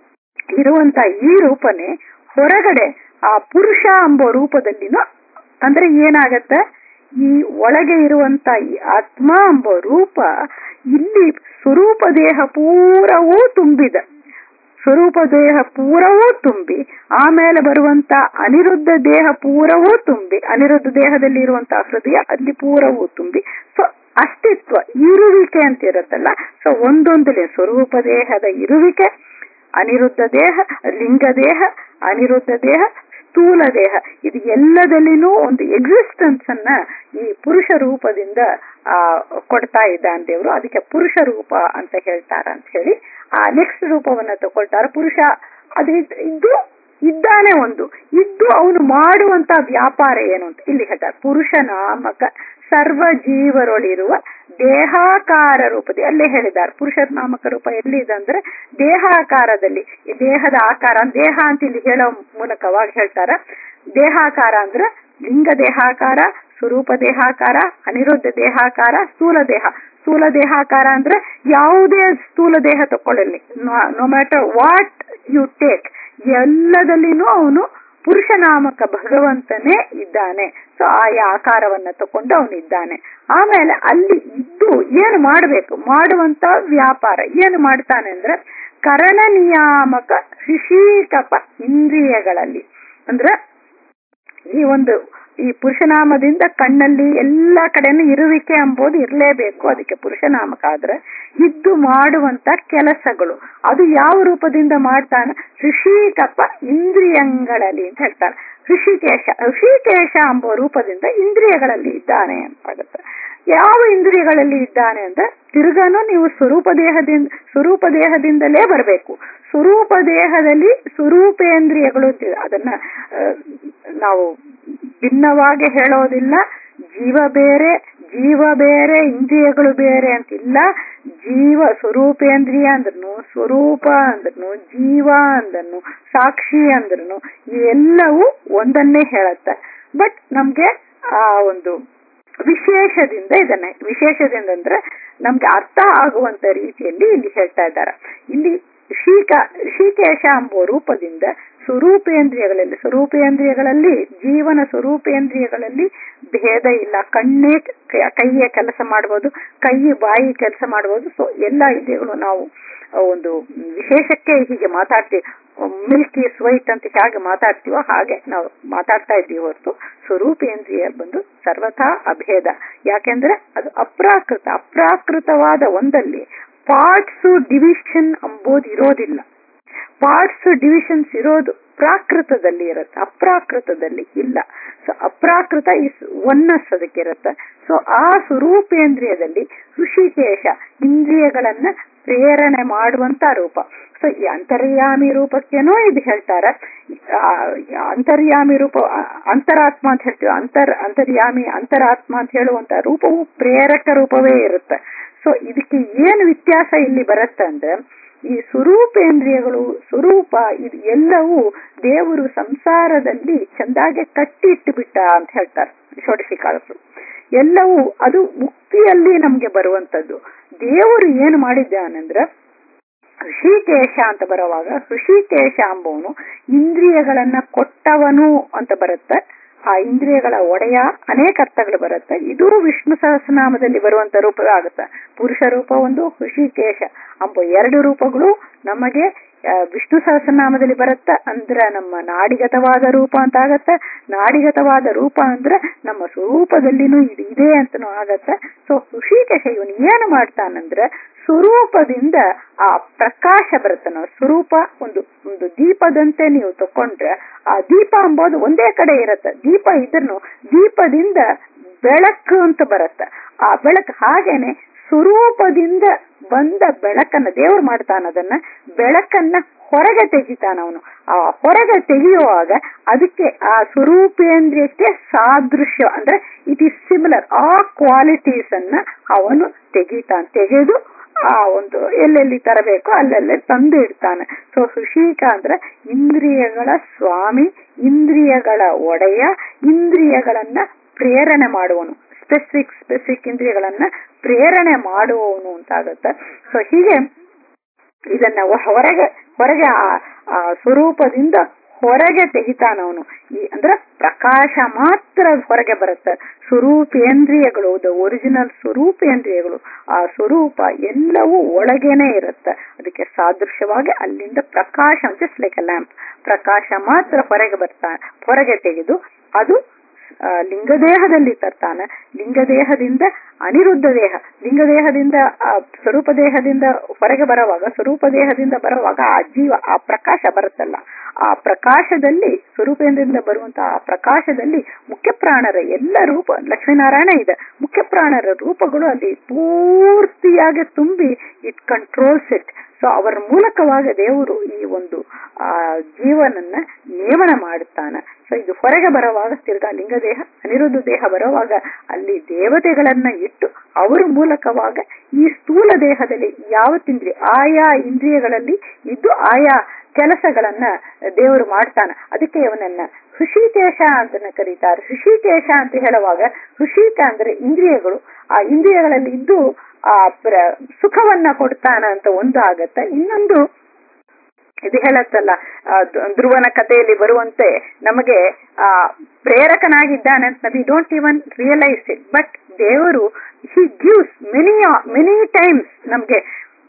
ಇರುವಂತ ಈ ರೂಪನೇ ಹೊರಗಡೆ ಆ ಪುರುಷ ಎಂಬ ರೂಪದಲ್ಲಿನೂ ಅಂದ್ರೆ ಏನಾಗತ್ತೆ ಈ ಒಳಗೆ ಇರುವಂತ ಈ ಆತ್ಮ ಎಂಬ ರೂಪ ಇಲ್ಲಿ ಸ್ವರೂಪ ದೇಹ ಪೂರವೂ ತುಂಬಿದೆ ಸ್ವರೂಪ ದೇಹ ಪೂರವೂ ತುಂಬಿ ಆಮೇಲೆ ಬರುವಂತ ಅನಿರುದ್ಧ ದೇಹ ಪೂರವೂ ತುಂಬಿ ಅನಿರುದ್ಧ ದೇಹದಲ್ಲಿ ಇರುವಂತಹ ಹೃದಯ ಅಲ್ಲಿ ಪೂರವೂ ತುಂಬಿ ಸೊ ಅಸ್ತಿತ್ವ ಇರುವಿಕೆ ಅಂತ ಇರುತ್ತಲ್ಲ ಸೊ ಒಂದೊಂದು ಸ್ವರೂಪ ದೇಹದ ಇರುವಿಕೆ ಅನಿರುದ್ಧ ದೇಹ ಲಿಂಗ ದೇಹ ಅನಿರುದ್ಧ ದೇಹ ಸ್ಥೂಲ ದೇಹ ಇದು ಎಲ್ಲದಲ್ಲಿನೂ ಒಂದು ಎಕ್ಸಿಸ್ಟೆನ್ಸ್ ಅನ್ನ ಈ ಪುರುಷ ರೂಪದಿಂದ ಆ ಕೊಡ್ತಾ ಇದ್ದಾನೆ ದೇವರು ಅದಕ್ಕೆ ಪುರುಷ ರೂಪ ಅಂತ ಹೇಳ್ತಾರ ಅಂತ ಹೇಳಿ ಆ ನೆಕ್ಸ್ಟ್ ರೂಪವನ್ನ ತಗೊಳ್ತಾರ ಪುರುಷ ಅದು ಇದ್ದು ಇದ್ದಾನೆ ಒಂದು ಇದ್ದು ಅವನು ಮಾಡುವಂತ ವ್ಯಾಪಾರ ಏನು ಅಂತ ಇಲ್ಲಿ ಹೇಳ್ತಾರೆ ಪುರುಷ ನಾಮಕ ಸರ್ವ ಜೀವರೊಳಿರುವ ದೇಹಾಕಾರ ರೂಪದಿ ಅಲ್ಲೇ ಹೇಳಿದ್ದಾರೆ ಪುರುಷ ನಾಮಕ ರೂಪ ಎಲ್ಲಿದೆ ಅಂದ್ರೆ ದೇಹಾಕಾರದಲ್ಲಿ ಈ ದೇಹದ ಆಕಾರ ದೇಹ ಅಂತ ಇಲ್ಲಿ ಹೇಳೋ ಮೂಲಕವಾಗಿ ಹೇಳ್ತಾರ ದೇಹಾಕಾರ ಅಂದ್ರೆ ಲಿಂಗ ದೇಹಾಕಾರ ಸ್ವರೂಪ ದೇಹಾಕಾರ ಅನಿರುದ್ಧ ದೇಹಾಕಾರ ಸ್ಥೂಲ ದೇಹ ಸ್ಥೂಲ ದೇಹಾಕಾರ ಅಂದ್ರೆ ಯಾವುದೇ ಸ್ಥೂಲ ದೇಹ ತಕೊಳ್ಳಲಿ no matter what you take ಎಲ್ಲದಲ್ಲಿನೂ ಅವನು ಪುರುಷ ನಾಮಕ ಭಗವಂತನೇ ಇದ್ದಾನೆ ಸೊ ಆಯಾ ಆಕಾರವನ್ನ ತಕೊಂಡು ಅವನಿದ್ದಾನೆ ಆಮೇಲೆ ಅಲ್ಲಿ ಇದ್ದು ಏನು ಮಾಡಬೇಕು ಮಾಡುವಂತ ವ್ಯಾಪಾರ ಏನು ಮಾಡ್ತಾನೆ ಅಂದ್ರೆ ಕರಣ ನಿಯಾಮಕ ಋಷಿಕಪ ಇಂದ್ರಿಯಗಳಲ್ಲಿ ಅಂದ್ರೆ ಈ ಒಂದು ಈ ಪುರುಷನಾಮದಿಂದ ಕಣ್ಣಲ್ಲಿ ಎಲ್ಲಾ ಕಡೆನೂ ಇರುವಿಕೆ ಎಂಬುದು ಇರಲೇಬೇಕು ಅದಕ್ಕೆ ಪುರುಷನಾಮಕ ಆದ್ರೆ ಇದ್ದು ಮಾಡುವಂತ ಕೆಲಸಗಳು ಅದು ಯಾವ ರೂಪದಿಂದ ಮಾಡ್ತಾನೆ ಋಷಿಕಪ ಇಂದ್ರಿಯಗಳಲ್ಲಿ ಅಂತ ಹೇಳ್ತಾರೆ ಋಷಿಕೇಶ ಋಷಿಕೇಶ ಎಂಬ ರೂಪದಿಂದ ಇಂದ್ರಿಯಗಳಲ್ಲಿ ಇದ್ದಾನೆ ಅಂತಾಗುತ್ತೆ ಯಾವ ಇಂದ್ರಿಯಗಳಲ್ಲಿ ಇದ್ದಾನೆ ಅಂದ್ರೆ ತಿರ್ಗಾನು ನೀವು ಸ್ವರೂಪ ದೇಹದಿಂದ ಸ್ವರೂಪ ದೇಹದಿಂದಲೇ ಬರಬೇಕು ಸ್ವರೂಪ ದೇಹದಲ್ಲಿ ಸ್ವರೂಪೇಂದ್ರಿಯಗಳು ಅದನ್ನ ನಾವು ಭಿನ್ನವಾಗಿ ಹೇಳೋದಿಲ್ಲ ಜೀವ ಬೇರೆ ಜೀವ ಬೇರೆ ಇಂದ್ರಿಯಗಳು ಬೇರೆ ಅಂತಿಲ್ಲ ಜೀವ ಸ್ವರೂಪೇಂದ್ರಿಯ ಅಂದ್ರೂ ಸ್ವರೂಪ ಅಂದ್ರೂ ಜೀವ ಅಂದ್ರೂ ಸಾಕ್ಷಿ ಅಂದ್ರೂ ಎಲ್ಲವೂ ಒಂದನ್ನೇ ಹೇಳತ್ತೆ ಬಟ್ ನಮ್ಗೆ ಆ ಒಂದು ವಿಶೇಷದಿಂದ ಇದನ್ನ ವಿಶೇಷದಿಂದ ಅಂದ್ರೆ ನಮ್ಗೆ ಅರ್ಥ ಆಗುವಂತ ರೀತಿಯಲ್ಲಿ ಇಲ್ಲಿ ಹೇಳ್ತಾ ಇದ್ದಾರೆ ಇಲ್ಲಿ ಶೀಕ ಶೀಕೇಶ ಎಂಬ ರೂಪದಿಂದ ಸ್ವರೂಪೇಂದ್ರಿಯಗಳಲ್ಲಿ ಸ್ವರೂಪೇಂದ್ರಿಯಗಳಲ್ಲಿ ಜೀವನ ಸ್ವರೂಪೇಂದ್ರಿಯಗಳಲ್ಲಿ ಭೇದ ಇಲ್ಲ ಕಣ್ಣೇ ಕೈಯ ಕೆಲಸ ಮಾಡಬಹುದು ಕೈ ಬಾಯಿ ಕೆಲಸ ಮಾಡಬಹುದು ಸೊ ಎಲ್ಲ ಇಂದ್ರಿಯಗಳು ನಾವು ಒಂದು ವಿಶೇಷಕ್ಕೆ ಹೀಗೆ ಮಾತಾಡ್ತೀವಿ ಮಿಲ್ಕ್ ಈಸ್ ವೈಟ್ ಅಂತ ಹೇಗೆ ಮಾತಾಡ್ತೀವೋ ಹಾಗೆ ನಾವು ಮಾತಾಡ್ತಾ ಇದ್ದೀವಿ ಹೊರತು ಸ್ವರೂಪೇಂದ್ರಿಯ ಬಂದು ಸರ್ವಥಾ ಅಭೇದ ಯಾಕೆಂದ್ರೆ ಅದು ಅಪ್ರಾಕೃತ ಅಪ್ರಾಕೃತವಾದ ಒಂದಲ್ಲಿ ಪಾರ್ಟ್ಸ್ ಡಿವಿಷನ್ ಅಂಬೋದು ಇರೋದಿಲ್ಲ ಪಾರ್ಟ್ಸ್ ಡಿವಿಷನ್ಸ್ ಇರೋದು ಪ್ರಾಕೃತದಲ್ಲಿ ಇರುತ್ತೆ ಅಪ್ರಾಕೃತದಲ್ಲಿ ಇಲ್ಲ ಸೊ ಅಪ್ರಾಕೃತ ಇಸ್ ಒನ್ನಸ್ ಅದಕ್ಕೆ ಇರುತ್ತೆ ಸೊ ಆ ಸ್ವರೂಪೇಂದ್ರಿಯದಲ್ಲಿ ಋಷಿಕೇಶ ಇಂದ್ರಿಯಗಳನ್ನ ಪ್ರೇರಣೆ ಮಾಡುವಂತ ರೂಪ ಸೊ ಈ ಅಂತರ್ಯಾಮಿ ರೂಪಕ್ಕೇನೋ ಇದು ಹೇಳ್ತಾರೆ ಅಂತರ್ಯಾಮಿ ರೂಪ ಅಂತರಾತ್ಮ ಅಂತ ಹೇಳ್ತೀವಿ ಅಂತರ್ ಅಂತರ್ಯಾಮಿ ಅಂತರಾತ್ಮ ಅಂತ ಹೇಳುವಂತ ರೂಪವು ಪ್ರೇರಕ ರೂಪವೇ ಇರುತ್ತೆ ಸೊ ಇದಕ್ಕೆ ಏನು ವ್ಯತ್ಯಾಸ ಇಲ್ಲಿ ಬರುತ್ತೆ ಅಂದ್ರೆ ಈ ಸ್ವರೂಪೇಂದ್ರಿಯಗಳು ಸ್ವರೂಪ ಇದು ಎಲ್ಲವೂ ದೇವರು ಸಂಸಾರದಲ್ಲಿ ಚಂದಾಗೆ ಕಟ್ಟಿ ಇಟ್ಟುಬಿಟ್ಟ ಅಂತ ಹೇಳ್ತಾರೆ ಷೋಡಶಿಕಾರರು ಎಲ್ಲವೂ ಅದು ಮುಕ್ತಿಯಲ್ಲಿ ನಮ್ಗೆ ಬರುವಂತದ್ದು ದೇವರು ಏನು ಮಾಡಿದ್ದಾನಂದ್ರ ಋಷಿಕೇಶ ಅಂತ ಬರುವಾಗ ಋಷಿಕೇಶ ಅಂಬವನು ಇಂದ್ರಿಯಗಳನ್ನ ಕೊಟ್ಟವನು ಅಂತ ಬರುತ್ತೆ ಆ ಇಂದ್ರಿಯಗಳ ಒಡೆಯ ಅನೇಕ ಅರ್ಥಗಳು ಬರುತ್ತೆ ಇದು ವಿಷ್ಣು ಸಹಸ್ರನಾಮದಲ್ಲಿ ಬರುವಂತ ರೂಪವೇ ಆಗುತ್ತೆ ಪುರುಷ ರೂಪ ಒಂದು ಋಷಿಕೇಶ ಅಂಬ ಎರಡು ರೂಪಗಳು ನಮಗೆ ವಿಷ್ಣು ಸಹಸ್ರನಾಮದಲ್ಲಿ ಬರುತ್ತೆ ಅಂದ್ರೆ ನಮ್ಮ ನಾಡಿಗತವಾದ ರೂಪ ಅಂತ ಆಗತ್ತೆ ನಾಡಿಗತವಾದ ರೂಪ ಅಂದ್ರೆ ನಮ್ಮ ಸ್ವರೂಪದಲ್ಲಿನೂ ಇದು ಇದೆ ಅಂತನೂ ಆಗತ್ತೆ ಸೊ ಋಷಿಕೇಶ ಇವನು ಏನು ಮಾಡ್ತಾನಂದ್ರೆ ಸ್ವರೂಪದಿಂದ ಆ ಪ್ರಕಾಶ ಬರುತ್ತೆ ನಾವು ಸ್ವರೂಪ ಒಂದು ಒಂದು ದೀಪದಂತೆ ನೀವು ತಕೊಂಡ್ರೆ ಆ ದೀಪ ಅಂಬೋದು ಒಂದೇ ಕಡೆ ಇರುತ್ತೆ ದೀಪ ಇದ್ರೂ ದೀಪದಿಂದ ಬೆಳಕು ಅಂತ ಬರುತ್ತೆ ಆ ಬೆಳಕು ಹಾಗೇನೆ ಸ್ವರೂಪದಿಂದ ಬಂದ ಬೆಳಕನ್ನ ದೇವ್ರು ಮಾಡ್ತಾನ ಅದನ್ನ ಬೆಳಕನ್ನ ಹೊರಗೆ ತೆಗಿತಾನ ಅವನು ಆ ಹೊರಗೆ ತೆಗೆಯುವಾಗ ಅದಕ್ಕೆ ಆ ಸ್ವರೂಪೇಂದ್ರಿಯಕ್ಕೆ ಸಾದೃಶ್ಯ ಅಂದ್ರೆ ಇಟ್ ಈಸ್ ಸಿಮಿಲರ್ ಆ ಕ್ವಾಲಿಟೀಸ್ ಅನ್ನ ಅವನು ತೆಗಿತಾನೆ ತೆಗೆದು ಆ ಒಂದು ಎಲ್ಲೆಲ್ಲಿ ತರಬೇಕು ಅಲ್ಲೆಲ್ಲೇ ತಂದು ಇಡ್ತಾನೆ ಸೊ ಸುಶೀಕ ಅಂದ್ರೆ ಇಂದ್ರಿಯಗಳ ಸ್ವಾಮಿ ಇಂದ್ರಿಯಗಳ ಒಡೆಯ ಇಂದ್ರಿಯಗಳನ್ನ ಪ್ರೇರಣೆ ಮಾಡುವನು ಸ್ಪೆಸಿಫಿಕ್ ಸ್ಪೆಸಿಫಿಕ್ ಇಂದ್ರಿಯಗಳನ್ನ ಪ್ರೇರಣೆ ಮಾಡುವವನು ಅಂತಾಗತ್ತೆ ಸೊ ಹೀಗೆ ಇದನ್ನ ಹೊರಗೆ ಹೊರಗೆ ಆ ಸ್ವರೂಪದಿಂದ ಹೊರಗೆ ತೆಗಿತಾನವನು ಈ ಅಂದ್ರೆ ಪ್ರಕಾಶ ಮಾತ್ರ ಹೊರಗೆ ಬರುತ್ತೆ ಸ್ವರೂಪೇಂದ್ರಿಯಗಳು ದ ಒರಿಜಿನಲ್ ಸ್ವರೂಪೇಂದ್ರಿಯಗಳು ಆ ಸ್ವರೂಪ ಎಲ್ಲವೂ ಒಳಗೇನೆ ಇರುತ್ತೆ ಅದಕ್ಕೆ ಸಾದೃಶ್ಯವಾಗಿ ಅಲ್ಲಿಂದ ಪ್ರಕಾಶ ಜಸ್ಟ್ ಲೈಕ್ ಅ ಲ್ಯಾಂಪ್ ಪ್ರಕಾಶ ಮಾತ್ರ ಹೊರಗೆ ಬರ್ತಾನೆ ಹೊರಗೆ ತೆಗೆದು ಅದು ಲಿಂಗದೇಹದಲ್ಲಿ ತರ್ತಾನೆ ಲಿಂಗದೇಹದಿಂದ ಅನಿರುದ್ಧ ದೇಹ ಲಿಂಗದೇಹದಿಂದ ಸ್ವರೂಪ ದೇಹದಿಂದ ಹೊರಗೆ ಬರುವಾಗ ಸ್ವರೂಪ ದೇಹದಿಂದ ಬರುವಾಗ ಆ ಜೀವ ಆ ಪ್ರಕಾಶ ಬರುತ್ತಲ್ಲ ಆ ಪ್ರಕಾಶದಲ್ಲಿ ಸ್ವರೂಪೇಂದ್ರದಿಂದ ಬರುವಂತಹ ಆ ಪ್ರಕಾಶದಲ್ಲಿ ಮುಖ್ಯ ಪ್ರಾಣರ ಎಲ್ಲ ರೂಪ ಲಕ್ಷ್ಮೀನಾರಾಯಣ ಇದೆ ಮುಖ್ಯ ಪ್ರಾಣರ ರೂಪಗಳು ಅಲ್ಲಿ ಪೂರ್ತಿಯಾಗಿ ತುಂಬಿ ಇಟ್ ಕಂಟ್ರೋಲ್ಸ್ ಇಟ್ ಸೊ ಅವರ ಮೂಲಕವಾಗಿ ದೇವರು ಈ ಒಂದು ಆ ಜೀವನನ್ನ ನೇಮನ ಮಾಡುತ್ತಾನೆ ಸೊ ಇದು ಹೊರಗೆ ಬರುವಾಗ ತಿರ್ಗಾ ಲಿಂಗದೇಹ ಅನಿರುದ್ಧ ದೇಹ ಬರುವಾಗ ಅಲ್ಲಿ ದೇವತೆಗಳನ್ನ ಇಟ್ಟು ಅವರ ಮೂಲಕವಾಗ ಈ ಸ್ಥೂಲ ದೇಹದಲ್ಲಿ ಯಾವತ್ತಿಂದ್ರಿಯ ಆಯಾ ಇಂದ್ರಿಯಗಳಲ್ಲಿ ಇದ್ದು ಆಯಾ ಕೆಲಸಗಳನ್ನ ದೇವರು ಮಾಡ್ತಾನೆ ಅದಕ್ಕೆ ಅವನನ್ನ ಹೃಷಿಕೇಶ ಅಂತ ಕರೀತಾರೆ ಹೃಷಿಕೇಶ ಅಂತ ಹೇಳುವಾಗ ಹೃಷಿಕ ಅಂದ್ರೆ ಇಂದ್ರಿಯಗಳು ಆ ಇಂದ್ರಿಯಗಳಲ್ಲಿ ಇದ್ದು ಆ ಸುಖವನ್ನ ಕೊಡ್ತಾನ ಅಂತ ಒಂದು ಆಗತ್ತೆ ಇನ್ನೊಂದು ಇದು ಹೇಳತ್ತಲ್ಲ ಧ್ರುವನ ಕಥೆಯಲ್ಲಿ ಬರುವಂತೆ ನಮಗೆ ಆ ಪ್ರೇರಕನಾಗಿದ್ದಾನೆ ಅಂತ we don't even realise it but ದೇವರು he gives many many times ನಮ್ಗೆ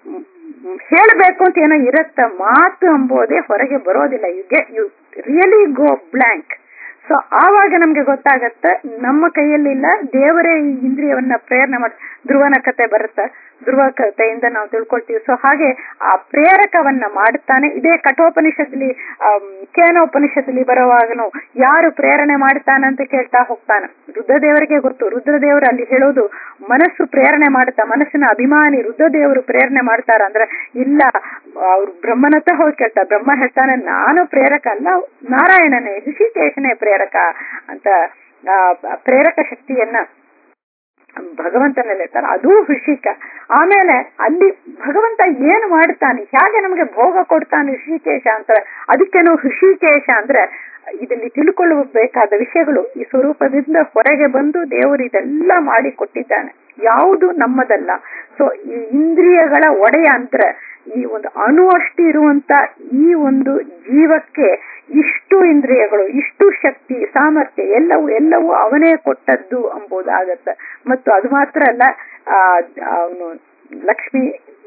ಹೇಳಬೇಕು ಅಂತ ಏನೋ ಇರತ್ತ ಮಾತು ಎಂಬುದೇ ಹೊರಗೆ ಬರೋದಿಲ್ಲ you get you really go blank so ಆವಾಗ ನಮ್ಗೆ ಗೊತ್ತಾಗತ್ತ ನಮ್ಮ ಕೈಯಲ್ಲಿಲ್ಲ ದೇವರೇ ಈ ಇಂದ್ರಿಯವನ್ನ ಪ್ರೇರಣೆ ಮಾಡಿ ಧ್ರುವನ ಕತೆ ಬರುತ್ತೆ ಧ್ರುವ ಕಥೆಯಿಂದ ನಾವು ತಿಳ್ಕೊಳ್ತೀವಿ ಸೊ ಹಾಗೆ ಆ ಪ್ರೇರಕವನ್ನ ಮಾಡುತ್ತಾನೆ ಇದೇ ಕಠೋಪನಿಷತ್ಲಿ ಕೇನೋಪನಿಷತ್ಲಿ ಬರುವಾಗನು ಯಾರು ಪ್ರೇರಣೆ ಮಾಡ್ತಾನೆ ಅಂತ ಕೇಳ್ತಾ ಹೋಗ್ತಾನೆ ರುದ್ರದೇವರಿಗೆ ಗೊತ್ತು ರುದ್ರದೇವರು ಅಲ್ಲಿ ಹೇಳೋದು ಮನಸ್ಸು ಪ್ರೇರಣೆ ಮಾಡುತ್ತಾ ಮನಸ್ಸಿನ ಅಭಿಮಾನಿ ರುದ್ರದೇವರು ಪ್ರೇರಣೆ ಮಾಡ್ತಾರ ಅಂದ್ರೆ ಇಲ್ಲ ಅವ್ರು ಬ್ರಹ್ಮನತ್ತ ಹೋಗಿ ಕೇಳ್ತಾರೆ ಬ್ರಹ್ಮ ಹೇಳ್ತಾನೆ ನಾನು ಪ್ರೇರಕ ಅಲ್ಲ ನಾರಾಯಣನೇ ಋಷಿಕೇಶನೇ ಪ್ರೇರಕ ಅಂತ ಪ್ರೇರಕ ಶಕ್ತಿಯನ್ನ ಭಗವಂತನಲ್ಲಿ ಇರ್ತಾರೆ ಅದೂ ಹೃಷಿಕ ಆಮೇಲೆ ಅಲ್ಲಿ ಭಗವಂತ ಏನು ಮಾಡ್ತಾನೆ ಹೇಗೆ ನಮಗೆ ಭೋಗ ಕೊಡ್ತಾನೆ ಹೃಷಿಕೇಶ ಅಂತಾರೆ ಅದಕ್ಕೇನು ಹೃಷಿಕೇಶ ಅಂದ್ರೆ ಇದರಲ್ಲಿ ತಿಳ್ಕೊಳ್ಳಬೇಕಾದ ವಿಷಯಗಳು ಈ ಸ್ವರೂಪದಿಂದ ಹೊರಗೆ ಬಂದು ದೇವರು ಇದೆಲ್ಲ ಮಾಡಿ ಕೊಟ್ಟಿದ್ದಾನೆ ಯಾವುದು ನಮ್ಮದಲ್ಲ ಸೊ ಈ ಇಂದ್ರಿಯಗಳ ಒಡೆಯ ಅಂದ್ರೆ ಈ ಒಂದು ಅಣು ಅಷ್ಟು ಇರುವಂತ ಈ ಒಂದು ಜೀವಕ್ಕೆ ಇಷ್ಟು ಇಂದ್ರಿಯಗಳು ಇಷ್ಟು ಶಕ್ತಿ ಸಾಮರ್ಥ್ಯ ಎಲ್ಲವೂ ಎಲ್ಲವೂ ಅವನೇ ಕೊಟ್ಟದ್ದು ಎಂಬುದಾಗತ್ತೆ ಮತ್ತು ಅದು ಮಾತ್ರ ಅಲ್ಲ ಅವನು ಲಕ್ಷ್ಮಿ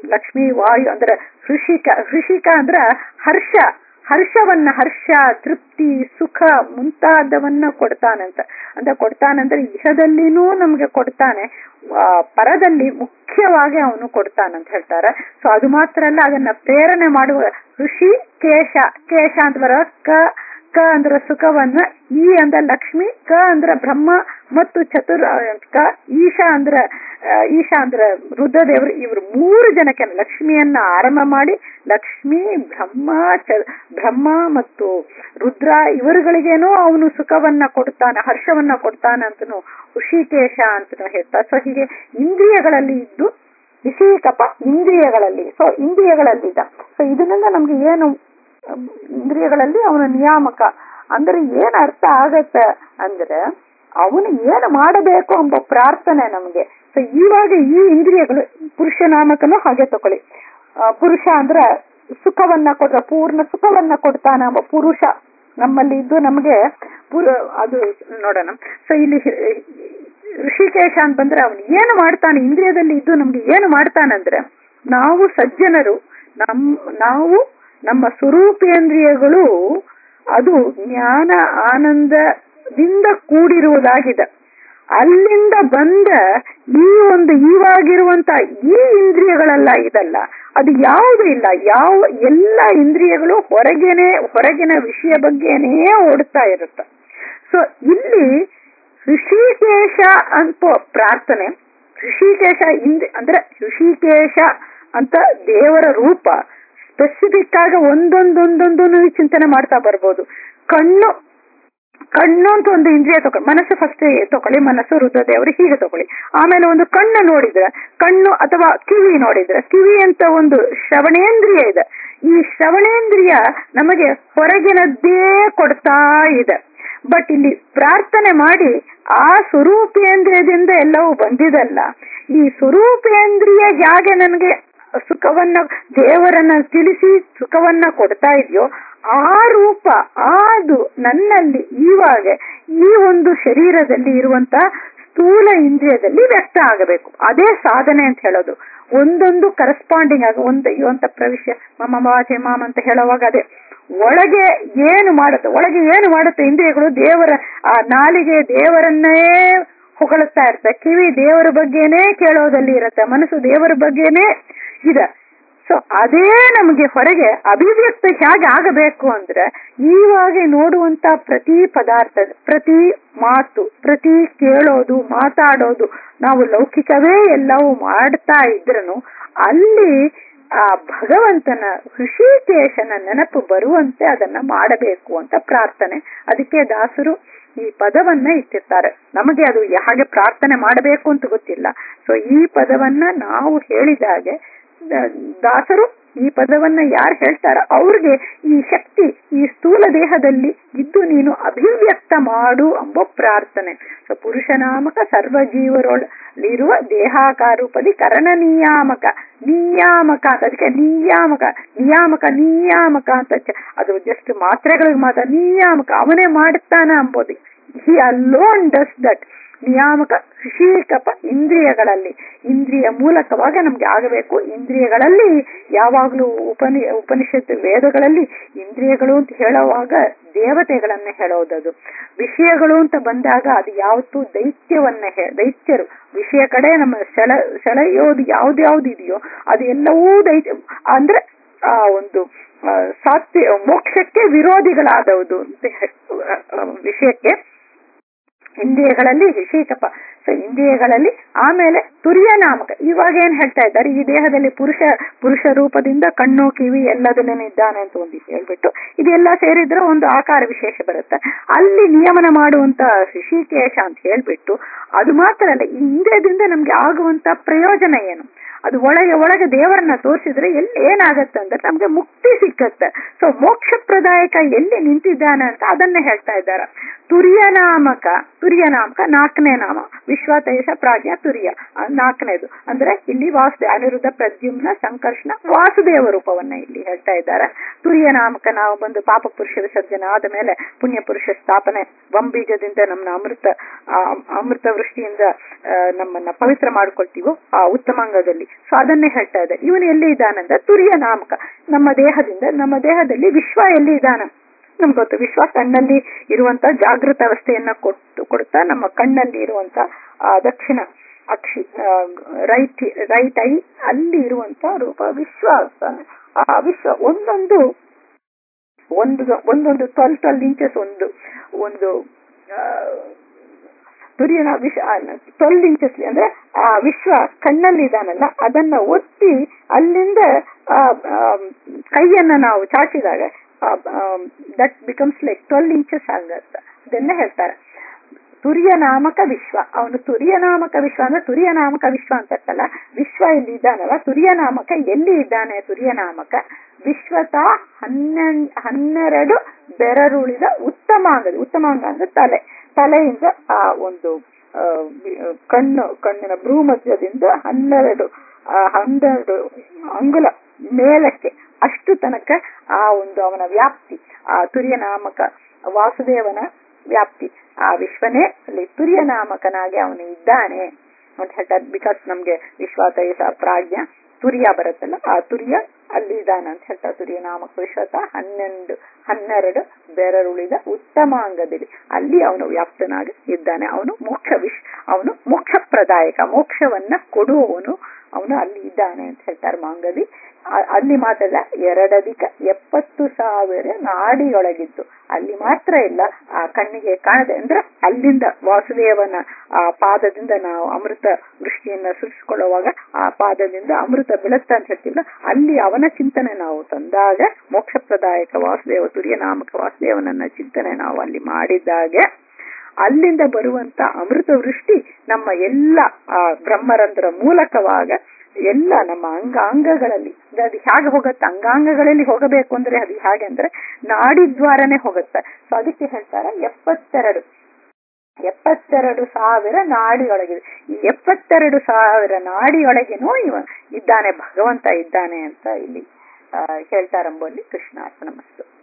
ಲಕ್ಷ್ಮಿ ವಾಯು ಅಂದ್ರೆ ಹೃಷಿಕ ಹೃಷಿಕ ಅಂದ್ರ ಹರ್ಷ ಹರ್ಷವನ್ನ ಹರ್ಷ ತೃಪ್ತಿ ಸುಖ ಮುಂತಾದವನ್ನ ಕೊಡ್ತಾನಂತ ಅಂದ್ರೆ ಕೊಡ್ತಾನಂದ್ರೆ ಇಹದಲ್ಲಿನೂ ನಮ್ಗೆ ಕೊಡ್ತಾನೆ ಆ, ಪರದಲ್ಲಿ ಮುಖ್ಯವಾಗಿ ಅವನು ಕೊಡ್ತಾನಂತ ಹೇಳ್ತಾರೆ ಸೊ ಅದು ಮಾತ್ರ ಅಲ್ಲ ಅದನ್ನ ಪ್ರೇರಣೆ ಮಾಡುವ ಋಷಿ ಕೇಶ ಕೇಶ ಅಂತ ಬರೋ ಕ ಕ ಅಂದ್ರ ಸುಖವನ್ನ ಈ ಅಂದ್ರ ಲಕ್ಷ್ಮಿ ಕ ಅಂದ್ರ ಬ್ರಹ್ಮ ಮತ್ತು ಚತುರ್ ಕ ಈಶಾ ಅಂದ್ರ ಆ, ಈಶಾ ಅಂದ್ರ ರುದ್ರದೇವರು ಇವರು ಮೂರು ಜನಕ್ಕೆ ಲಕ್ಷ್ಮಿಯನ್ನ ಆರಂಭ ಮಾಡಿ ಲಕ್ಷ್ಮಿ ಬ್ರಹ್ಮ ಚ ಬ್ರಹ್ಮ ಮತ್ತು ರುದ್ರ ಇವರುಗಳಿಗೇನೋ ಅವನು ಸುಖವನ್ನ ಕೊಡ್ತಾನೆ ಹರ್ಷವನ್ನ ಕೊಡ್ತಾನೆ ಅಂತನೂ ಋಷಿಕೇಶ ಅಂತನೂ ಹೇಳ್ತಾರೆ ಸೊ ಹೀಗೆ ಇಂದ್ರಿಯಗಳಲ್ಲಿ ಇದ್ದು ವಿಷೀಕಪ ಇಂದ್ರಿಯಗಳಲ್ಲಿ ಸೊ ಇಂದ್ರಿಯಗಳಲ್ಲಿದ್ದ ಸೊ ಇದರಿಂದ ನಮ್ಗೆ ಏನು ಅಮ್, ಇಂದ್ರಿಯಗಳಲ್ಲಿ ಅವನ ನಿಯಾಮಕ ಅಂದ್ರೆ ಏನ್ ಅರ್ಥ ಆಗತ್ತೆ ಅಂದ್ರೆ ಅವನು ಏನು ಮಾಡಬೇಕು ಎಂಬ ಪ್ರಾರ್ಥನೆ ನಮ್ಗೆ ಸೊ ಇವಾಗ ಈ ಇಂದ್ರಿಯಗಳು ಪುರುಷ ನಾಮಕನು ಹಾಗೆ ತಕೊಳ್ಳಿ ಆ, ಪುರುಷ ಅಂದ್ರ ಸುಖವನ್ನ ಕೊಡ್ರ ಪೂರ್ಣ ಸುಖವನ್ನ ಕೊಡ್ತಾನ ಎಂಬ ಪುರುಷ ನಮ್ಮಲ್ಲಿ ಇದ್ದು ನಮಗೆ ಪುರ- ಅದು ನೋಡೋಣ ಸೊ ಇಲ್ಲಿ ಹಿ- ಋಷಿಕೇಶ ಅಂತ ಬಂದ್ರೆ ಅವನು ಏನು ಮಾಡ್ತಾನೆ ಇಂದ್ರಿಯದಲ್ಲಿ ಇದ್ದು ನಮ್ಗೆ ಏನು ಮಾಡ್ತಾನಂದ್ರೆ ನಾವು ಸಜ್ಜನರು ನಮ್ ನಾವು ನಮ್ಮ ಸ್ವರೂಪೇಂದ್ರಿಯಗಳು ಅದು ಜ್ಞಾನ ಆನಂದದಿಂದ ಕೂಡಿರುವುದಾಗಿದೆ ಅಲ್ಲಿಂದ ಬಂದ ಈ ಒಂದು ಇವಾಗಿರುವಂತ ಈ ಇಂದ್ರಿಯಗಳೆಲ್ಲ ಇದಲ್ಲ ಅದು ಯಾವುದು ಇಲ್ಲ ಯಾವ ಎಲ್ಲ ಇಂದ್ರಿಯಗಳು ಹೊರಗೇನೆ ಹೊರಗಿನ ವಿಷಯ ಬಗ್ಗೆನೇ ಓಡ್ತಾ ಇರುತ್ತೆ ಸೊ ಇಲ್ಲಿ ಋಷಿಕೇಶ ಅಂತ ಪ್ರಾರ್ಥನೆ ಋಷಿಕೇಶ ಇಂದ್ ಅಂದ್ರೆ ಋಷಿಕೇಶ ಅಂತ ದೇವರ ರೂಪ ಸ್ಪೆಸಿಫಿಕ್ ಆಗಿ ಒಂದೊಂದೊಂದೊಂದನ್ನು ಚಿಂತನೆ ಮಾಡ್ತಾ ಬರ್ಬೋದು ಕಣ್ಣು ಕಣ್ಣು ಅಂತ ಒಂದು ಇಂದ್ರಿಯ ತಗೊಳ್ಳಿ ಮನಸ್ಸು ಫಸ್ಟ್ ತಗೊಳ್ಳಿ ಮನಸ್ಸು ರುದ್ರದೇವರು ಹೀಗೆ ತಗೊಳ್ಳಿ ಆಮೇಲೆ ಒಂದು ಕಣ್ಣು ನೋಡಿದ್ರೆ ಕಣ್ಣು ಅಥವಾ ಕಿವಿ ನೋಡಿದ್ರೆ ಕಿವಿ ಅಂತ ಒಂದು ಶ್ರವಣೇಂದ್ರಿಯ ಇದೆ ಈ ಶ್ರವಣೇಂದ್ರಿಯ ನಮಗೆ ಹೊರಗಿನದ್ದೇ ಕೊಡ್ತಾ ಇದೆ ಬಟ್ ಇಲ್ಲಿ ಪ್ರಾರ್ಥನೆ ಮಾಡಿ ಆ ಸ್ವರೂಪೇಂದ್ರಿಯದಿಂದ ಎಲ್ಲವೂ ಬಂದಿದಲ್ಲ ಈ ಸ್ವರೂಪೇಂದ್ರಿಯ ಹೇಗೆ ನನಗೆ ಸುಖವನ್ನ ದೇವರನ್ನ ತಿಳಿಸಿ ಸುಖವನ್ನ ಕೊಡ್ತಾ ಇದೆಯೋ ಆ ರೂಪ ಅದು ನನ್ನಲ್ಲಿ ಇವಾಗ ಈ ಒಂದು ಶರೀರದಲ್ಲಿ ಇರುವಂತ ಸ್ಥೂಲ ಇಂದ್ರಿಯದಲ್ಲಿ ವ್ಯಕ್ತ ಆಗಬೇಕು ಅದೇ ಸಾಧನೆ ಅಂತ ಹೇಳೋದು ಒಂದೊಂದು ಕರೆಸ್ಪಾಂಡಿಂಗ್ ಆಗ ಒಂದು ಇವಂತ ಪ್ರವಿಶ್ಯ ಮಮ ವಾಚೆ ಮಾಮ ಅಂತ ಹೇಳುವಾಗ ಅದೇ ಒಳಗೆ ಏನು ಮಾಡುತ್ತೆ ಒಳಗೆ ಏನು ಮಾಡುತ್ತೆ ಇಂದ್ರಿಯಗಳು ದೇವರ ಆ ನಾಲಿಗೆ ದೇವರನ್ನೇ ಹೊಗಳುತ್ತಾ ಇರುತ್ತೆ ಕಿವಿ ದೇವರ ಬಗ್ಗೆನೇ ಕೇಳೋದಲ್ಲಿ ಇರುತ್ತೆ ಮನಸ್ಸು ದೇವರ ಬಗ್ಗೆನೇ ಇದೆ ಸೊ ಅದೇ ನಮಗೆ ಹೊರಗೆ ಅಭಿವ್ಯಕ್ತಿ ಹೇಗೆ ಆಗಬೇಕು ಅಂದ್ರೆ ಈವಾಗ ನೋಡುವಂತ ಪ್ರತಿ ಪದಾರ್ಥ ಪ್ರತಿ ಮಾತು ಪ್ರತಿ ಕೇಳೋದು ಮಾತಾಡೋದು ನಾವು ಲೌಕಿಕವೇ ಎಲ್ಲವೂ ಮಾಡ್ತಾ ಇದ್ರನು ಅಲ್ಲಿ ಆ ಭಗವಂತನ ಋಷಿಕೇಶನ ನೆನಪು ಬರುವಂತೆ ಅದನ್ನ ಮಾಡಬೇಕು ಅಂತ ಪ್ರಾರ್ಥನೆ ಅದಕ್ಕೆ ದಾಸರು ಈ ಪದವನ್ನ ಇಟ್ಟಿರ್ತಾರೆ ನಮಗೆ ಅದು ಹಾಗೆ ಪ್ರಾರ್ಥನೆ ಮಾಡಬೇಕು ಅಂತ ಗೊತ್ತಿಲ್ಲ ಸೊ ಈ ಪದವನ್ನ ನಾವು ಹೇಳಿದಾಗೆ ದಾಸರು ಈ ಪದವನ್ನ ಯಾರು ಹೇಳ್ತಾರ ಅವ್ರಿಗೆ ಈ ಶಕ್ತಿ ಈ ಸ್ಥೂಲ ದೇಹದಲ್ಲಿ ಇದ್ದು ನೀನು ಅಭಿವ್ಯಕ್ತ ಮಾಡು ಎಂಬ ಪ್ರಾರ್ಥನೆ ಸೊ ಪುರುಷನಾಮಕ ಸರ್ವ ಜೀವರೊಳಿರುವ ದೇಹಾಕಾರೂಪದಿ ಕರಣ ನಿಯಾಮಕ ನಿಯಾಮಕ ಅಂತ ಅದಕ್ಕೆ ನಿಯಾಮಕ ನಿಯಾಮಕ ನಿಯಾಮಕ ಅಂತ ಚ- ಅದು ಜಸ್ಟ್ ಮಾತ್ರೆಗಳಿಗೆ ಮಾತ್ರ ನಿಯಾಮಕ ಅವನೇ ಮಾಡುತ್ತಾನ ಅಂಬೋದು ಹಿ ಅಲೋನ್ ಡಸ್ ದಟ್ ನಿಯಾಮಕ ಋಷಿಕಪ ಇಂದ್ರಿಯಗಳಲ್ಲಿ ಇಂದ್ರಿಯ ಮೂಲಕವಾಗಿ ನಮ್ಗೆ ಆಗಬೇಕು ಇಂದ್ರಿಯಗಳಲ್ಲಿ ಯಾವಾಗ್ಲೂ ಉಪನಿ ಉಪನಿಷತ್ ವೇದಗಳಲ್ಲಿ ಇಂದ್ರಿಯಗಳು ಅಂತ ಹೇಳುವಾಗ ದೇವತೆಗಳನ್ನ ಹೇಳೋದದು ವಿಷಯಗಳು ಅಂತ ಬಂದಾಗ ಅದು ಯಾವತ್ತು ದೈತ್ಯವನ್ನ ಹೇ ದೈತ್ಯರು ವಿಷಯ ಕಡೆ ನಮ್ಮ ಸೆಳ ಸೆಳೆಯೋದು ಯಾವ್ದು ಇದೆಯೋ ಅದು ಎಲ್ಲವೂ ದೈತ್ಯ ಅಂದ್ರೆ ಆ ಒಂದು ಆ, ಸಾತ್ವಿ ಮೋಕ್ಷಕ್ಕೆ ವಿರೋಧಿಗಳಾದವುದು ಅಂತ ಹೇ- ಆ, ವಿಷಯಕ್ಕೆ ಇಂದ್ರಿಯಗಳಲ್ಲಿ ಋಷಿಕಪ ಸೊ ಇಂದ್ರಿಯಗಳಲ್ಲಿ ಆಮೇಲೆ ತುರ್ಯ ನಾಮಕ ಇವಾಗ ಏನ್ ಹೇಳ್ತಾ ಇದ್ದಾರೆ ಈ ದೇಹದಲ್ಲಿ ಪುರುಷ ಪುರುಷ ರೂಪದಿಂದ ಕಣ್ಣು ಕಿವಿ ಎಲ್ಲದಲ್ಲೇನೆ ಇದ್ದಾನೆ ಅಂತ ಒಂದು ಹೇಳ್ಬಿಟ್ಟು ಇದೆಲ್ಲ ಸೇರಿದ್ರೆ ಒಂದು ಆಕಾರ ವಿಶೇಷ ಬರುತ್ತೆ ಅಲ್ಲಿ ನಿಯಮನ ಮಾಡುವಂತ ಋಷಿಕೇಶ ಅಂತ ಹೇಳ್ಬಿಟ್ಟು ಅದು ಮಾತ್ರ ಅಲ್ಲ ಈ ಇಂದ್ರಿಯದಿಂದ ನಮ್ಗೆ ಆಗುವಂತ ಪ್ರಯೋಜನ ಏನು ಅದು ಒಳಗೆ ಒಳಗೆ ದೇವರನ್ನ ತೋರಿಸಿದ್ರೆ ಎಲ್ಲಿ ಏನಾಗತ್ತೆ ಅಂದ್ರೆ ನಮ್ಗೆ ಮುಕ್ತಿ ಸಿಕ್ಕತ್ತೆ ಸೊ ಮೋಕ್ಷಪ್ರದಾಯಕ ಎಲ್ಲಿ ನಿಂತಿದ್ದಾನೆ ಅಂತ ಅದನ್ನ ಹೇಳ್ತಾ ಇದ್ದಾರೆ ತುರ್ಯ ನಾಮಕ ತುರ್ಯ ನಾಮಕ ನಾಲ್ಕನೇ ನಾಮ ವಿಶ್ವತೈಷ ಪ್ರಾಜ್ಞ ತುರ್ಯ ಆ ನಾಲ್ಕನೇದು ಅಂದ್ರೆ ಇಲ್ಲಿ ವಾಸುದೇವ ಅನಿರುದ್ಧ ಪ್ರದ್ಯುಮ್ನ ಸಂಕರ್ಷಣ ವಾಸುದೇವ ರೂಪವನ್ನ ಇಲ್ಲಿ ಹೇಳ್ತಾ ಇದ್ದಾರೆ ತುರ್ಯ ನಾಮಕ ನಾವು ಬಂದು ಪಾಪ ಪುರುಷ ವಿಸರ್ಜನೆ ಆದ ಮೇಲೆ ಪುಣ್ಯ ಪುರುಷ ಸ್ಥಾಪನೆ ಬಂಬೀಜದಿಂದ ನಮ್ಮನ್ನ ಅಮೃತ ಆ, ಅಮೃತ ವೃಷ್ಟಿಯಿಂದ ಆ, ನಮ್ಮನ್ನ ಪವಿತ್ರ ಮಾಡ್ಕೊಳ್ತೀವೋ ಆ ಉತ್ತಮಾಂಗದಲ್ಲಿ ಸೊ ಅದನ್ನೇ ಹೇಳ್ತಾ ಇದೆ ಇವನು ಎಲ್ಲಿ ಇದ್ದಾನಂದ್ರೆ ತುರಿಯ ನಾಮಕ ನಮ್ಮ ದೇಹದಿಂದ ನಮ್ಮ ದೇಹದಲ್ಲಿ ವಿಶ್ವ ಎಲ್ಲಿ ಇದ್ದಾನ ನಮ್ಗೆ ಗೊತ್ತು ವಿಶ್ವ ಕಣ್ಣಲ್ಲಿ ಇರುವಂತ ಜಾಗೃತ ಅವಸ್ಥೆಯನ್ನ ಕೊಟ್ಟು ಕೊಡ್ತಾ ನಮ್ಮ ಕಣ್ಣಲ್ಲಿ ಇರುವಂತ ಆ ದಕ್ಷಿಣ ಅಕ್ಷಿ ರೈಟ್ ರೈಟ್ ಐ ಅಲ್ಲಿ ಇರುವಂತ ರೂಪ ವಿಶ್ವ ಅಂತಾನೆ. ಆ ವಿಶ್ವ ಒಂದೊಂದು ಒಂದು ಒಂದೊಂದು ಟ್ವೆಲ್ ಟ್ವೆಲ್ ಇಂಚಸ್ ಒಂದು ಒಂದು ತುರಿಯನ ವಿಶ್ವ ಟ್ವೆಲ್ ಇಂಚಸ್ ಅಂದ್ರೆ ಆ ವಿಶ್ವ ಕಣ್ಣಲ್ಲಿ ಇದಾನಲ್ಲ ಅದನ್ನ ಒತ್ತಿ ಅಲ್ಲಿಂದ ಆ, ಆ, ಕೈಯನ್ನ ನಾವು ಚಾಚಿದಾಗ that becomes like twelve inches ಆಗತ್ತ ಅದನ್ನ ಹೇಳ್ತಾರೆ ತುರಿಯ ನಾಮಕ ವಿಶ್ವ ಅವನು ತುರಿಯ ನಾಮಕ ವಿಶ್ವ ಅಂದ್ರೆ ತುರಿಯ ನಾಮಕ ವಿಶ್ವ ಅಂತಲ್ಲ ವಿಶ್ವ ಎಲ್ಲಿ ಇದ್ದಾನಲ್ಲ ತುರಿಯ ನಾಮಕ ಎಲ್ಲಿ ಇದ್ದಾನೆ ತುರಿಯ ನಾಮಕ ವಿಶ್ವತ ಹನ್ನೆರಡು ಹನ್ನೆರಡು ಬೆರರುಳಿದ ಉತ್ತಮಾಂಗ ಉತ್ತಮಾಂಗ ಅಂದ್ರೆ ತಲೆ ತಲೆಯಿಂದ ಆ ಒಂದು ಆ, ವಿ- ಕಣ್ಣು ಕಣ್ಣಿನ ಭ್ರೂ ಮಧ್ಯದಿಂದ ಹನ್ನೆರಡು ಆ, ಹನ್ನೆರಡು ಅಂಗುಲ ಮೇಲಕ್ಕೆ ಅಷ್ಟು ತನಕ ಆ ಒಂದು ಅವನ ವ್ಯಾಪ್ತಿ ಆ ತುರಿಯ ನಾಮಕ ವಾಸುದೇವನ ವ್ಯಾಪ್ತಿ ಆ ವಿಶ್ವನೇ ಅಲ್ಲಿ ತುರಿಯ ನಾಮಕನಾಗಿ ಅವನು ಇದ್ದಾನೆ ಅಂತ ಹೇಳ್ತಾರೆ ಬಿಕಾಸ್ ನಮ್ಗೆ ವಿಶ್ವಾತೈಸ ಪ್ರಾಜ್ಞ ತುರಿಯ ಬರುತ್ತಲ್ಲ ಆ ತುರಿಯ ಅಲ್ಲಿ ಇದ್ದಾನೆ ಅಂತ ಹೇಳ್ತಾರೆ ತುರಿಯ ನಾಮಕ ವಿಶ್ವತ ಹನ್ನೆರಡು ಹನ್ನೆರಡು ಬೆರರುಳಿದ ಉತ್ತಮಾಂಗದಲ್ಲಿ ಅಲ್ಲಿ ಅವನು ವ್ಯಾಪ್ತನಾಗಿ ಇದ್ದಾನೆ ಅವನು ಮೋಕ್ಷ ವಿಶ್ ಅವನು ಮೋಕ್ಷ ಪ್ರದಾಯಕ ಮೋಕ್ಷವನ್ನ ಕೊಡುವವನು ಅವನು ಅಲ್ಲಿ ಇದ್ದಾನೆ ಅಂತ ಹೇಳ್ತಾರೆ ಮಾಂಗದಿ ಆ- ಅಲ್ಲಿ ಮಾತ್ರಲ್ಲ ಎರಡಧಿಕ ಎಪ್ಪತ್ತು ಸಾವಿರ ನಾಡಿಯೊಳಗಿದ್ದು ಅಲ್ಲಿ ಮಾತ್ರ ಇಲ್ಲ ಆ ಕಣ್ಣಿಗೆ ಕಾಣದೆ ಅಂದ್ರೆ ಅಲ್ಲಿಂದ ವಾಸುದೇವನ ಆ ಪಾದದಿಂದ ನಾವು ಅಮೃತ ವೃಷ್ಟಿಯನ್ನ ಸುರಿಸಿಕೊಳ್ಳುವಾಗ ಆ ಪಾದದಿಂದ ಅಮೃತ ಬೀಳುತ್ತ ಅಂತ ಹೇಳ್ತೀವಲ್ಲ ಅಲ್ಲಿ ಅವನ ಚಿಂತನೆ ನಾವು ತಂದಾಗ ಮೋಕ್ಷಪ್ರದಾಯಕ ವಾಸುದೇವ ತುರ್ಯ ನಾಮಕ ವಾಸುದೇವನನ್ನ ಚಿಂತನೆ ನಾವು ಅಲ್ಲಿ ಮಾಡಿದ್ದಾಗೆ ಅಲ್ಲಿಂದ ಬರುವಂತ ಅಮೃತ ವೃಷ್ಟಿ ನಮ್ಮ ಎಲ್ಲ ಆ ಬ್ರಹ್ಮರಂಧ್ರ ಮೂಲಕವಾಗ ಎಲ್ಲ ನಮ್ಮ ಅಂಗಾಂಗಗಳಲ್ಲಿ ಅದು ಹೇಗೆ ಹೋಗುತ್ತೆ ಅಂಗಾಂಗಗಳಲ್ಲಿ ಹೋಗಬೇಕು ಅಂದ್ರೆ ಅದು ಹೇಗೆ ಅಂದ್ರೆ ನಾಡಿದ್ವಾರನೇ ಹೋಗುತ್ತೆ ಸೊ ಅದಕ್ಕೆ ಹೇಳ್ತಾರೆ ಎಪ್ಪತ್ತೆರಡು ಎಪ್ಪತ್ತೆರಡು ಸಾವಿರ ನಾಡಿಯೊಳಗಿದೆ ಈ ಎಪ್ಪತ್ತೆರಡು ಸಾವಿರ ನಾಡಿಯೊಳಗೇನೂ ಇವ ಇದ್ದಾನೆ ಭಗವಂತ ಇದ್ದಾನೆ ಅಂತ ಇಲ್ಲಿ ಆ, ಹೇಳ್ತಾರಂಬಲ್ಲಿ ಕೃಷ್ಣ ಅರ್ಪಣ ಮಸ್ತು